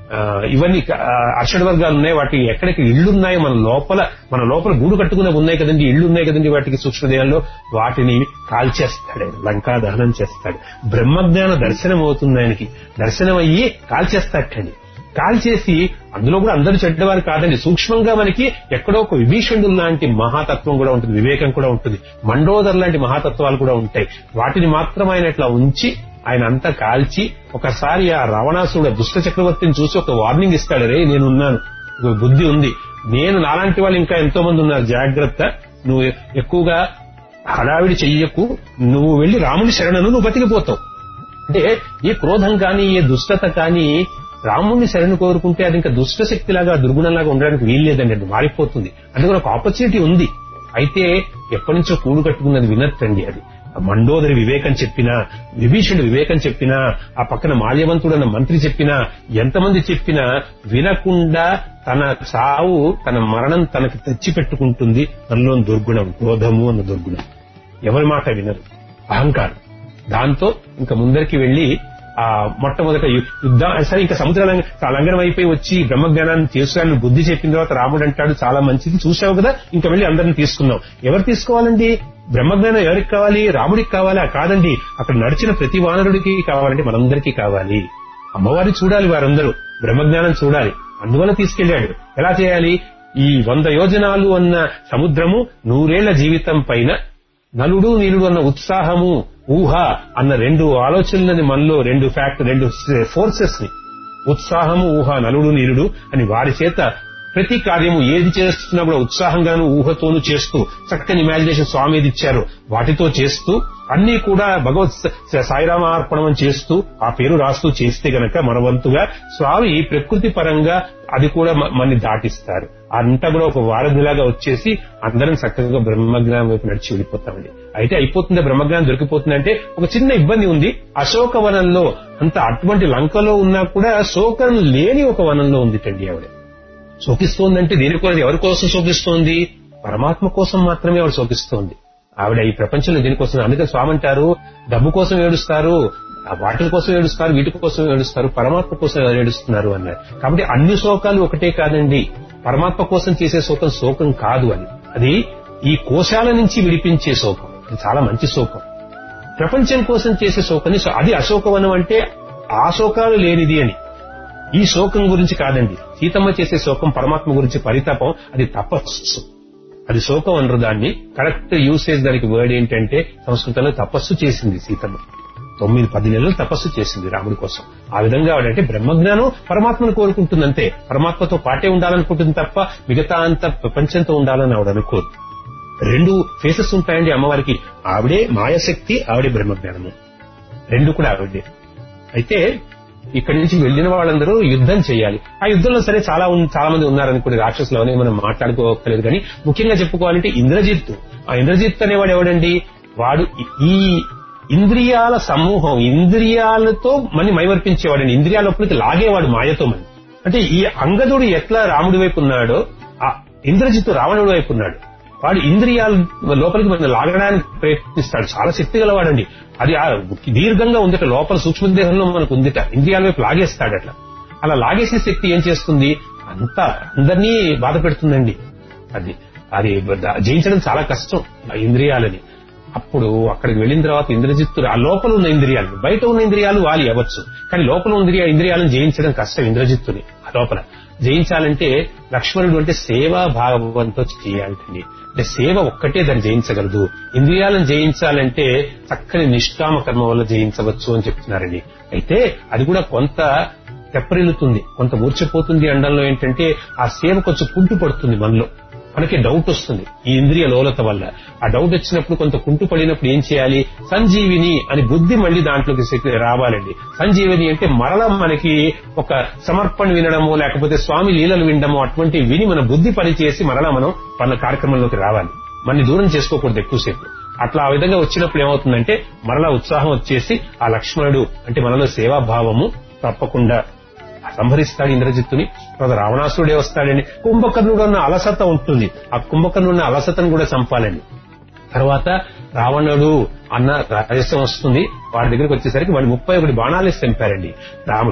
ఆ, ఇవన్నీ ఆ, అర్షడ్ వర్గాలు ఉన్నాయి వాటికి ఎక్కడికి ఇళ్ళు ఉన్నాయో మన లోపల మన లోపల గూడు కట్టుకునే ఉన్నాయి కదండి ఇళ్ళు ఉన్నాయి కదండి వాటికి సూక్ష్మదేహంలో వాటిని కాల్చేస్తాడు ఆయన లంకా దహనం చేస్తాడు బ్రహ్మజ్ఞాన దర్శనం అవుతుంది ఆయనకి దర్శనం అయ్యి కాల్చేస్తాడటండి కాల్చేసి అందులో కూడా అందరూ చెడ్డవారు కాదండి సూక్ష్మంగా మనకి ఎక్కడో ఒక విభీషణుడు లాంటి మహాతత్వం కూడా ఉంటుంది వివేకం కూడా ఉంటుంది మండోదర్ లాంటి మహాతత్వాలు కూడా ఉంటాయి వాటిని మాత్రం ఆయన ఇట్లా ఉంచి ఆయన అంతా కాల్చి ఒకసారి ఆ రావణాసుడు దుష్ట చక్రవర్తిని చూసి ఒక వార్నింగ్ ఇస్తాడు రే నేనున్నాను ఇదిగో బుద్ధి ఉంది నేను నాలాంటి వాళ్ళు ఇంకా ఎంతో మంది ఉన్నారు జాగ్రత్త నువ్వు ఎక్కువగా హడావిడి చెయ్యకు నువ్వు వెళ్లి రాముని శరణను నువ్వు బతికిపోతావు అంటే ఏ క్రోధం కానీ ఏ దుష్టత కానీ రాముణ్ణి శరణు కోరుకుంటే అది ఇంకా దుష్ట శక్తిలాగా దుర్గుణంలాగా ఉండడానికి వీల్లేదండి అది మారిపోతుంది అందుకు ఒక ఆపర్చునిటీ ఉంది అయితే ఎప్పటి నుంచో కూడు కట్టుకున్నది వినట్టండి అది ఆ మండోదరి వివేకం చెప్పినా విభీషణుడు వివేకం చెప్పినా ఆ పక్కన మాల్యవంతుడన్న మంత్రి చెప్పినా ఎంతమంది చెప్పినా వినకుండా తన సావు తన మరణం తనకి తెచ్చి పెట్టుకుంటుంది తనలోని దుర్గుణం క్రోధము అన్న దుర్గుణం ఎవరి మాట వినరు అహంకారం దాంతో ఇంకా ముందరికి వెళ్లి ఆ మొట్టమొదట యు- యుద్ధం సరే ఇంకా సముద్ర లంఘ- లంఘనం అయిపోయి వచ్చి బ్రహ్మజ్ఞానాన్ని చేసుకుని బుద్ధి చెప్పిన తర్వాత రాముడు అంటాడు చాలా మంచిది చూసావు కదా ఇంకా వెళ్ళి అందరిని తీసుకున్నాం ఎవరు తీసుకోవాలండి బ్రహ్మజ్ఞానం ఎవరికి కావాలి రాముడికి కావాలా కాదండి అక్కడ నడిచిన ప్రతి వానరుడికి కావాలంటే మనందరికీ కావాలి అమ్మవారిని చూడాలి వారందరూ బ్రహ్మజ్ఞానం చూడాలి అందువల్ల తీసుకెళ్లాడు ఎలా చేయాలి ఈ వంద యోజనాలు అన్న సముద్రము నూరేళ్ల జీవితం పైన నలుడు నీలుడు అన్న ఉత్సాహము ఊహ అన్న రెండు ఆలోచనలని మనలో రెండు ఫ్యాక్ట్ రెండు ఫోర్సెస్ ని ఉత్సాహము ఊహ నలుడు నీలుడు అని వారి చేత ప్రతి కార్యము ఏది చేస్తున్నా కూడా ఉత్సాహంగాను ఊహతోనూ చేస్తూ చక్కని ఇమాజినేషన్ స్వామి ఏది ఇచ్చారో వాటితో చేస్తూ అన్ని కూడా భగవత్ స- సాయిరామార్పణం అని చేస్తూ ఆ పేరు రాస్తూ చేస్తే గనక మన వంతుగా స్వామి ప్రకృతి పరంగా అది కూడా మ- మనని దాటిస్తారు అంతా కూడా ఒక వారధిలాగా వచ్చేసి అందరం చక్కగా బ్రహ్మజ్ఞానం వైపు నడిచి వెళ్ళిపోతామండి అయితే అయిపోతుందా బ్రహ్మజ్ఞానం దొరికిపోతుందంటే ఒక చిన్న ఇబ్బంది ఉంది అశోకవనంలో అంత అటువంటి లంకలో ఉన్నా కూడా శోకం లేని ఒక వనంలో ఉందిటండి ఆవిడ శోకిస్తోందంటే దేని కోసం ఎవరి కోసం శోకిస్తోంది పరమాత్మ కోసం మాత్రమే ఆవిడ శోకిస్తోంది ఆవిడ ఈ ప్రపంచంలో దేనికోసం అందుకే స్వామి అంటారు డబ్బు కోసం ఏడుస్తారు ఆ వాటి కోసం ఏడుస్తారు వీటి కోసం ఏడుస్తారు పరమాత్మ కోసం ఎవరు ఏడుస్తున్నారు అన్నారు కాబట్టి అన్ని శోకాలు ఒకటే కాదండి పరమాత్మ కోసం చేసే శోకం శోకం కాదు అని అది ఈ కోశాల నుంచి విడిపించే శోకం అది చాలా మంచి శోకం ప్రపంచం కోసం చేసే శోకని అది అశోకవనం అంటే ఆ శోకాలు లేనిది అని ఈ శోకం గురించి కాదండి సీతమ్మ చేసే శోకం పరమాత్మ గురించి పరితాపం అది తపస్సు అది శోకం అనరు దాన్ని కరెక్ట్ యూసేజ్ దానికి వర్డ్ ఏంటంటే సంస్కృతంలో తపస్సు చేసింది సీతమ్మ తొమ్మిది పది నెలలు తపస్సు చేసింది రాముడి కోసం ఆ విధంగా ఆవిడంటే బ్రహ్మజ్ఞానం పరమాత్మను కోరుకుంటుందంతే పరమాత్మతో పాటే ఉండాలనుకుంటుంది తప్ప మిగతా అంత ప్రపంచంతో ఉండాలని ఆవిడ అనుకోదు రెండు ఫేసెస్ ఉంటాయండి అమ్మవారికి ఆవిడే మాయశక్తి ఆవిడే బ్రహ్మజ్ఞానము రెండు కూడా ఆవిడే అయితే ఇక్కడి నుంచి వెళ్ళిన వాళ్ళందరూ యుద్ధం చేయాలి ఆ యుద్ధంలో సరే చాలా ఉన్- చాలా మంది ఉన్నారనుకోండి రాక్షసులు అని మనం మాట్లాడుకోలేదు కానీ ముఖ్యంగా చెప్పుకోవాలంటే ఇంద్రజిత్ ఆ ఇంద్రజిత్ అనేవాడు ఎవడండి వాడు ఈ- ఈ ఇంద్రియాల సమూహం ఇంద్రియాలతో మని మైవర్పించేవాడండి ఇంద్రియాల లోపలికి లాగేవాడు మాయతో మని అంటే ఈ అంగదుడు ఎట్లా రాముడి వైపు ఉన్నాడో ఆ ఇంద్రజిత్తు రావణుడి వైపు ఉన్నాడు వాడు ఇంద్రియాల లోపలికి మనం లాగడానికి ప్రయత్నిస్తాడు చాలా శక్తి గలవాడండి అది ఆ దీర్ఘంగా ఉందిట లోపల సూక్ష్మదేహంలో మనకు ఉందిట ఇంద్రియాల వైపు లాగేస్తాడు అట్లా అలా లాగేసే శక్తి ఏం చేస్తుంది అంతా అందరినీ బాధ పెడుతుందండి అది అది జయించడం చాలా కష్టం ఆ ఇంద్రియాలని అప్పుడు అక్కడికి వెళ్ళిన తర్వాత ఇంద్రజిత్తు ఆ లోపల ఉన్న ఇంద్రియాలు బయట ఉన్న ఇంద్రియాలు వాలి అవ్వచ్చు కానీ లోపల ఉన్న ఇంద్రియ ఇంద్రియాలను జయించడం కష్టం ఇంద్రజిత్తుని ఆ లోపల జయించాలంటే లక్ష్మణుడు అంటే సేవా భావంతో చేయాలంటండి అంటే సేవ ఒక్కటే దాన్ని జయించగలదు ఇంద్రియాలను జయించాలంటే చక్కని నిష్కామ కర్మ వల్ల జయించవచ్చు అని చెప్తున్నారండి అయితే అది కూడా కొంత తెప్పరిల్లుతుంది కొంత మూర్చిపోతుంది అండంలో ఏంటంటే ఆ సేవ కొంచెం కుంటు పడుతుంది మనలో మనకి డౌట్ వస్తుంది ఈ ఇంద్రియ లోలత వల్ల ఆ డౌట్ వచ్చినప్పుడు కొంత కుంటు పడినప్పుడు ఏం చేయాలి సంజీవిని అని బుద్ధి మళ్ళీ దాంట్లోకి శక్తి రావాలండి సంజీవిని అంటే మరలా మనకి ఒక సమర్పణ వినడమో లేకపోతే స్వామి లీలలు వినడమో అటువంటి విని మన బుద్ధి పనిచేసి మరలా మనం మన కార్యక్రమంలోకి రావాలి మనని దూరం చేసుకోకూడదు ఎక్కువసేపు అట్లా ఆ విధంగా వచ్చినప్పుడు ఏమవుతుందంటే మరలా ఉత్సాహం వచ్చేసి ఆ లక్ష్మణుడు అంటే మనలో సేవాభావము తప్పకుండా సంహరిస్తాడు ఇంద్రజిత్తుని తర్వాత రావణాసుడే వస్తాడని కుంభకర్ణుడు అన్న అలసత ఉంటుంది ఆ కుంభకర్ణుడు ఉన్న అలసతను కూడా చంపాలండి తర్వాత రావణుడు అన్న రహస్యం వస్తుంది వాడి దగ్గరికి వచ్చేసరికి వాడు ముప్పై ఒకటి బాణాలు వేసి చంపారండి రాముడు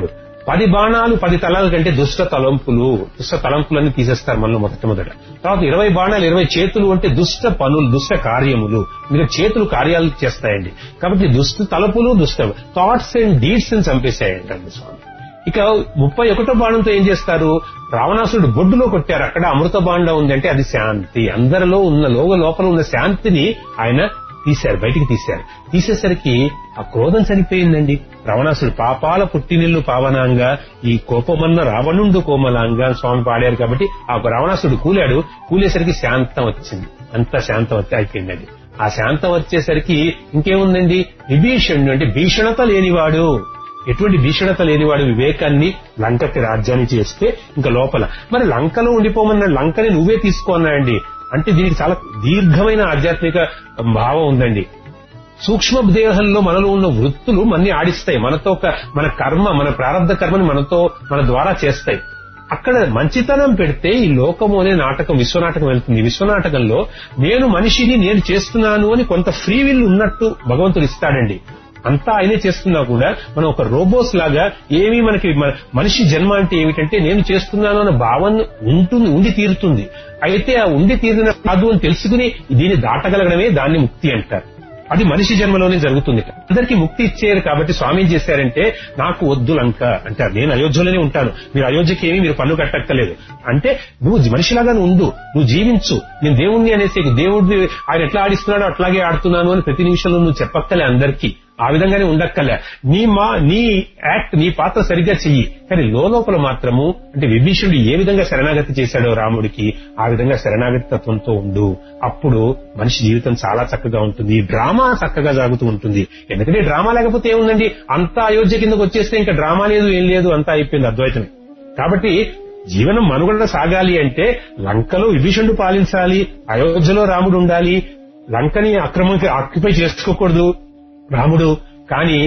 పది బాణాలు పది తలాల కంటే దుష్ట తలంపులు దుష్ట తలంపులన్నీ తీసేస్తారు మనలో మొదట మొదట తర్వాత ఇరవై బాణాలు ఇరవై చేతులు అంటే దుష్ట పనులు దుష్ట కార్యములు ఎందుకంటే చేతులు కార్యాలు చేస్తాయండి కాబట్టి దుష్ట తలపులు దుష్ట థాట్స్ అండ్ డీడ్స్ అని చంపేశాయంటండి స్వామి ఇక ముప్పై ఒకటో బాణంతో ఏం చేస్తారు రావణాసురుడు బొడ్డులో కొట్టారు అక్కడ అమృత బాండ ఉంది అంటే అది శాంతి అందరిలో ఉన్న లోగ లోపల ఉన్న శాంతిని ఆయన తీశారు బయటికి తీశారు తీసేసరికి ఆ క్రోధం చనిపోయిందండి రావణాసుడు పాపాల పుట్టినిల్లు పావనాంగా ఈ కోపమన్న రావణుండు కోమలాంగా అని స్వామి పాడారు కాబట్టి ఆ రావణాసుడు కూలాడు కూలేసరికి శాంతం వచ్చింది అంత శాంతం వచ్చి అయిపోయిందండి ఆ శాంతం వచ్చేసరికి ఇంకేముందండి విభీషణుడు అంటే భీషణత లేనివాడు ఎటువంటి భీషణత లేనివాడు వివేకాన్ని లంకకి రాజ్యాన్ని చేస్తే ఇంకా లోపల మరి లంకలో ఉండిపోమన్న లంకని నువ్వే తీసుకోన్నాయండి అంటే దీనికి చాలా దీర్ఘమైన ఆధ్యాత్మిక భావం ఉందండి సూక్ష్మ దేహంలో మనలో ఉన్న వృత్తులు మన్ని ఆడిస్తాయి మనతో ఒక మన కర్మ మన ప్రారంభ కర్మని మనతో మన ద్వారా చేస్తాయి అక్కడ మంచితనం పెడితే ఈ లోకము అనే నాటకం విశ్వనాటకం వెళ్తుంది ఈ విశ్వనాటకంలో నేను మనిషిని నేను చేస్తున్నాను అని కొంత ఫ్రీ విల్ ఉన్నట్టు భగవంతుడు ఇస్తాడండి అంతా ఆయనే చేస్తున్నా కూడా మనం ఒక రోబోస్ లాగా ఏమీ మనకి మన- మనిషి జన్మ అంటే ఏమిటంటే నేను చేస్తున్నాను అన్న భావన ఉంటుంది ఉండి తీరుతుంది అయితే ఆ ఉండి తీరిన కాదు అని తెలుసుకుని దీన్ని దాటగలగడమే దాన్ని ముక్తి అంటారు అది మనిషి జన్మలోనే జరుగుతుంది అందరికీ ముక్తి ఇచ్చారు కాబట్టి స్వామి ఏం చేశారంటే నాకు వద్దు లంక అంటారు నేను అయోధ్యలోనే ఉంటాను మీరు అయోధ్యకి ఏమీ మీరు పన్ను కట్టక్కలేదు అంటే నువ్వు మనిషిలాగా ఉండు నువ్వు జీవించు నేను దేవుణ్ణి అనేసి దేవుడిని ఆయన ఎట్లా ఆడిస్తున్నాడో అట్లాగే ఆడుతున్నాను అని ప్రతి నిమిషంలో నువ్వు చెప్పక్కలే అందరికీ ఆ విధంగానే ఉండక్కలే నీ మా నీ యాక్ట్ నీ పాత్ర సరిగ్గా చెయ్యి కానీ లోపల మాత్రము అంటే విభీషణుడు ఏ విధంగా శరణాగతి చేశాడో రాముడికి ఆ విధంగా శరణాగతి తత్వంతో ఉండు అప్పుడు మనిషి జీవితం చాలా చక్కగా ఉంటుంది డ్రామా చక్కగా సాగుతూ ఉంటుంది ఎందుకంటే డ్రామా లేకపోతే ఏముందండి అంతా అయోధ్య కిందకు వచ్చేస్తే ఇంకా డ్రామా లేదు ఏం లేదు అంతా అయిపోయింది అద్వైతమే కాబట్టి జీవనం మనుగడ సాగాలి అంటే లంకలో విభీషణుడు పాలించాలి అయోధ్యలో రాముడు ఉండాలి లంకని అక్రమంగా ఆక్యుపై చేసుకోకూడదు రాముడు కానీ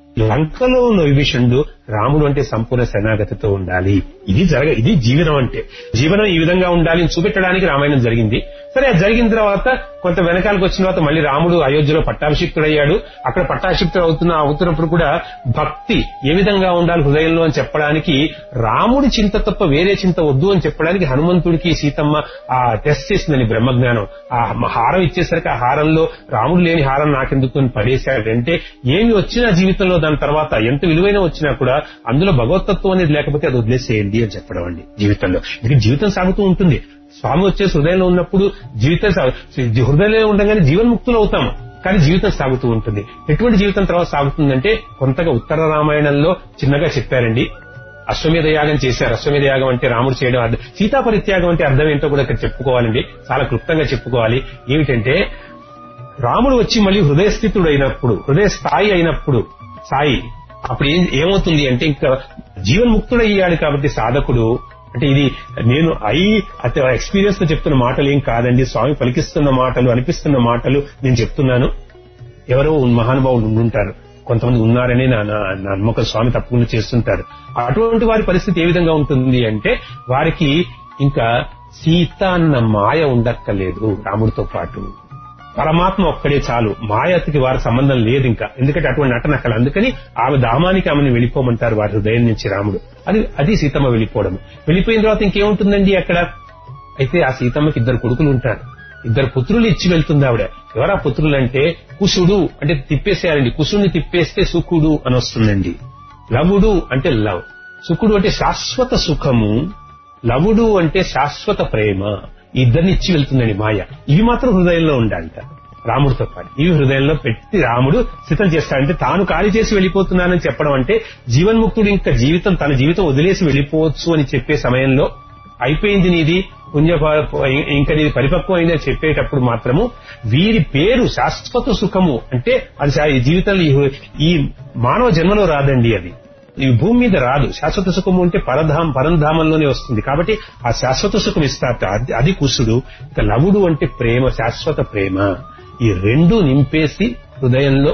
లంకలో ఉన్న విభీషణుడు రాముడు అంటే సంపూర్ణ శరణాగతితో ఉండాలి ఇది జరగ ఇది జీవనం అంటే జీవనం ఈ విధంగా ఉండాలి అని చూపెట్టడానికి రామాయణం జరిగింది సరే అది జరిగిన తర్వాత కొంత వెనకాలకు వచ్చిన తర్వాత మళ్ళీ రాముడు అయోధ్యలో పట్టాభిషిక్తుడయ్యాడు అక్కడ పట్టాభిషిక్తుడు అవుతున్న అవుతున్నప్పుడు కూడా భక్తి ఏ విధంగా ఉండాలి హృదయంలో అని చెప్పడానికి రాముడి చింత తప్ప వేరే చింత వద్దు అని చెప్పడానికి హనుమంతుడికి సీతమ్మ ఆ టెస్ట్ చేసిందని బ్రహ్మజ్ఞానం ఆ హారం ఇచ్చేసరికి ఆ హారంలో రాముడు లేని హారం నాకెందుకు అని పడేశాడంటే ఏమి వచ్చినా జీవితంలో దాని తర్వాత ఎంత విలువైన వచ్చినా కూడా అందులో భగవతత్వం అనేది లేకపోతే అది వదిలేసేయండి అని చెప్పడం అండి జీవితంలో ఇది జీవితం సాగుతూ ఉంటుంది స్వామి వచ్చేసి హృదయంలో ఉన్నప్పుడు జీవితం సాగు హృదయంలో ఉండగానే జీవన్ముక్తులు అవుతాం కానీ జీవితం సాగుతూ ఉంటుంది ఎటువంటి జీవితం తర్వాత సాగుతుందంటే కొంతగా ఉత్తర రామాయణంలో చిన్నగా చెప్పారండి అశ్వమేధ యాగం చేశారు అశ్వమేధ యాగం అంటే రాముడు చేయడం అర్థం సీతాపరిత్యాగం అంటే అర్థం ఏంటో కూడా ఇక్కడ చెప్పుకోవాలండి చాలా క్లుప్తంగా చెప్పుకోవాలి ఏమిటంటే రాముడు వచ్చి మళ్ళీ హృదయస్థితుడు అయినప్పుడు హృదయ స్థాయి అయినప్పుడు సాయి అప్పుడు ఏం ఏమవుతుంది అంటే ఇంకా జీవన్ముక్తుడయ్యాడు కాబట్టి సాధకుడు అంటే ఇది నేను అయి ఎక్స్పీరియన్స్ తో చెప్తున్న మాటలు ఏం కాదండి స్వామి పలికిస్తున్న మాటలు అనిపిస్తున్న మాటలు నేను చెప్తున్నాను ఎవరో మహానుభావులు ఉండుంటారు కొంతమంది ఉన్నారని నా నా నా నమ్మకం స్వామి తప్పకుండా చేస్తుంటారు అటువంటి వారి పరిస్థితి ఏ విధంగా ఉంటుంది అంటే వారికి ఇంకా సీత అన్న మాయ ఉండక్కలేదు రాముడితో పాటు పరమాత్మ ఒక్కడే చాలు మాయకి వారి సంబంధం లేదు ఇంకా ఎందుకంటే అటువంటి నటన అక్కడ అందుకని ఆమె ధామానికి ఆమెను వెళ్ళిపోమంటారు వారి హృదయం నుంచి రాముడు అది అది సీతమ్మ వెళ్ళిపోవడం వెళ్ళిపోయిన తర్వాత ఇంకేముంటుందండి అక్కడ అయితే ఆ సీతమ్మకి ఇద్దరు కొడుకులు ఉంటారు ఇద్దరు పుత్రులు ఇచ్చి వెళ్తుంది ఆవిడ ఎవరా పుత్రులు అంటే కుశుడు అంటే తిప్పేసేయాలండి కుశుడిని తిప్పేస్తే సుఖుడు అని వస్తుందండి లవుడు అంటే లవ్ సుఖుడు అంటే శాశ్వత సుఖము లవుడు అంటే శాశ్వత ప్రేమ ఈ ఇద్దరిని ఇచ్చి వెళ్తుందండి మాయ ఇవి మాత్రం హృదయంలో ఉండాలంట రాముడితో పాటు ఇవి హృదయంలో పెట్టి రాముడు సిద్ధం చేస్తాడంటే తాను ఖాళీ చేసి వెళ్ళిపోతున్నానని చెప్పడం అంటే జీవన్ముక్తుడు ఇంకా జీవితం తన జీవితం వదిలేసి వెళ్ళిపోవచ్చు అని చెప్పే సమయంలో అయిపోయింది నీది పుణ్య ఇంకా నీది పరిపక్వం అయింది అని చెప్పేటప్పుడు మాత్రము వీరి పేరు శాశ్వత సుఖము అంటే అది శా- ఈ జీవితంలో ఈ- ఈ మానవ జన్మలో రాదండి అది ఈ భూమి మీద రాదు శాశ్వత సుఖము అంటే పరధాం పరంధామంలోనే వస్తుంది కాబట్టి ఆ శాశ్వత సుఖం ఇస్తారట అది- అది కుసుడు ఇక లవుడు అంటే ప్రేమ శాశ్వత ప్రేమ ఈ రెండు నింపేసి హృదయంలో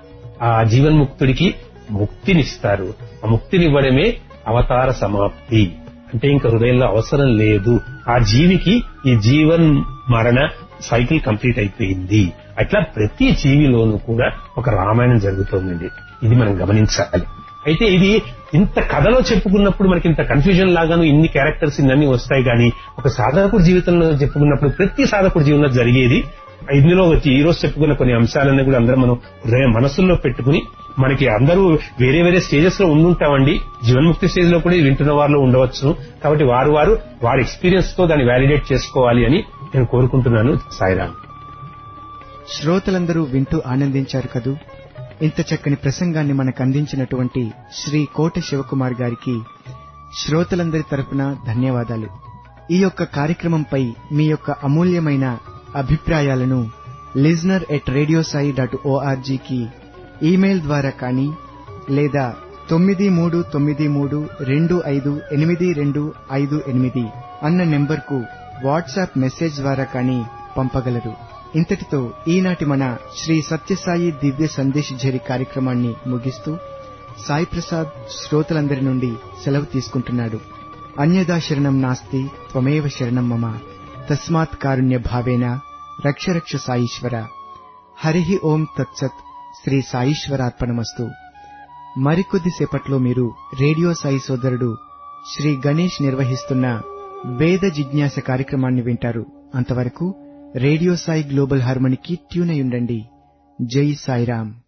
ఆ జీవన్ముక్తుడికి ముక్తినిస్తారు ఆ ముక్తినివ్వడమే అవతార సమాప్తి అంటే ఇంకా హృదయంలో అవసరం లేదు ఆ జీవికి ఈ జీవన్ మరణ సైకిల్ కంప్లీట్ అయిపోయింది అట్లా ప్రతి జీవిలోనూ కూడా ఒక రామాయణం జరుగుతోందండి ఇది మనం గమనించాలి అయితే ఇది ఇంత కథలో చెప్పుకున్నప్పుడు మనకి ఇంత కన్ఫ్యూజన్ లాగాను ఇన్ని క్యారెక్టర్స్ ఇన్ని వస్తాయి కానీ ఒక సాధకుడి జీవితంలో చెప్పుకున్నప్పుడు ప్రతి సాధకుడి జీవితంలో జరిగేది ఇందులో వచ్చి ఈ రోజు చెప్పుకున్న కొన్ని అంశాలన్నీ కూడా అందరం మనం హృదయ మనసుల్లో పెట్టుకుని మనకి అందరూ వేరే వేరే స్టేజెస్ లో ఉండుంటామండి జీవన్ముక్తి స్టేజ్ లో కూడా ఇది వింటున్న వారిలో ఉండవచ్చు కాబట్టి వారు వారు వారి ఎక్స్పీరియన్స్ తో దాన్ని వ్యాలిడేట్ చేసుకోవాలి అని నేను కోరుకుంటున్నాను సాయిరామ్ శ్రోతలందరూ వింటూ ఆనందించారు కదూ ఇంత చక్కని ప్రసంగాన్ని మనకు అందించినటువంటి శ్రీ కోట శివకుమార్ గారికి శ్రోతలందరి తరపున ధన్యవాదాలు ఈ యొక్క కార్యక్రమంపై మీ యొక్క అమూల్యమైన అభిప్రాయాలను listener at radio Sai dot ఓఆర్జీకి ఈమెయిల్ ద్వారా కానీ లేదా తొమ్మిది మూడు తొమ్మిది మూడు రెండు ఐదు ఎనిమిది రెండు ఐదు ఎనిమిది అన్న నెంబర్కు వాట్సాప్ మెసేజ్ ద్వారా కానీ పంపగలరు ఇంతటితో ఈనాటి మన శ్రీ సత్యసాయి దివ్య సందేశ్ ఝరి కార్యక్రమాన్ని ముగిస్తూ సాయి ప్రసాద్ శ్రోతలందరి నుండి సెలవు తీసుకుంటున్నాడు అన్యదా శరణం నాస్తి త్వమేవ శరణం మమ తస్మాత్ కారుణ్య భావేన రక్ష రక్ష సాయీశ్వర హరి ఓం తత్సత్ శ్రీ సాయీశ్వరార్పణమస్తు మరికొద్ది సేపట్లో మీరు రేడియో సాయి సోదరుడు శ్రీ గణేష్ నిర్వహిస్తున్న వేద జిజ్ఞాస కార్యక్రమాన్ని వింటారు అంతవరకు రేడియో సాయి గ్లోబల్ హార్మోనికి ట్యూన్ అయి ఉండండి జై సాయిరామ్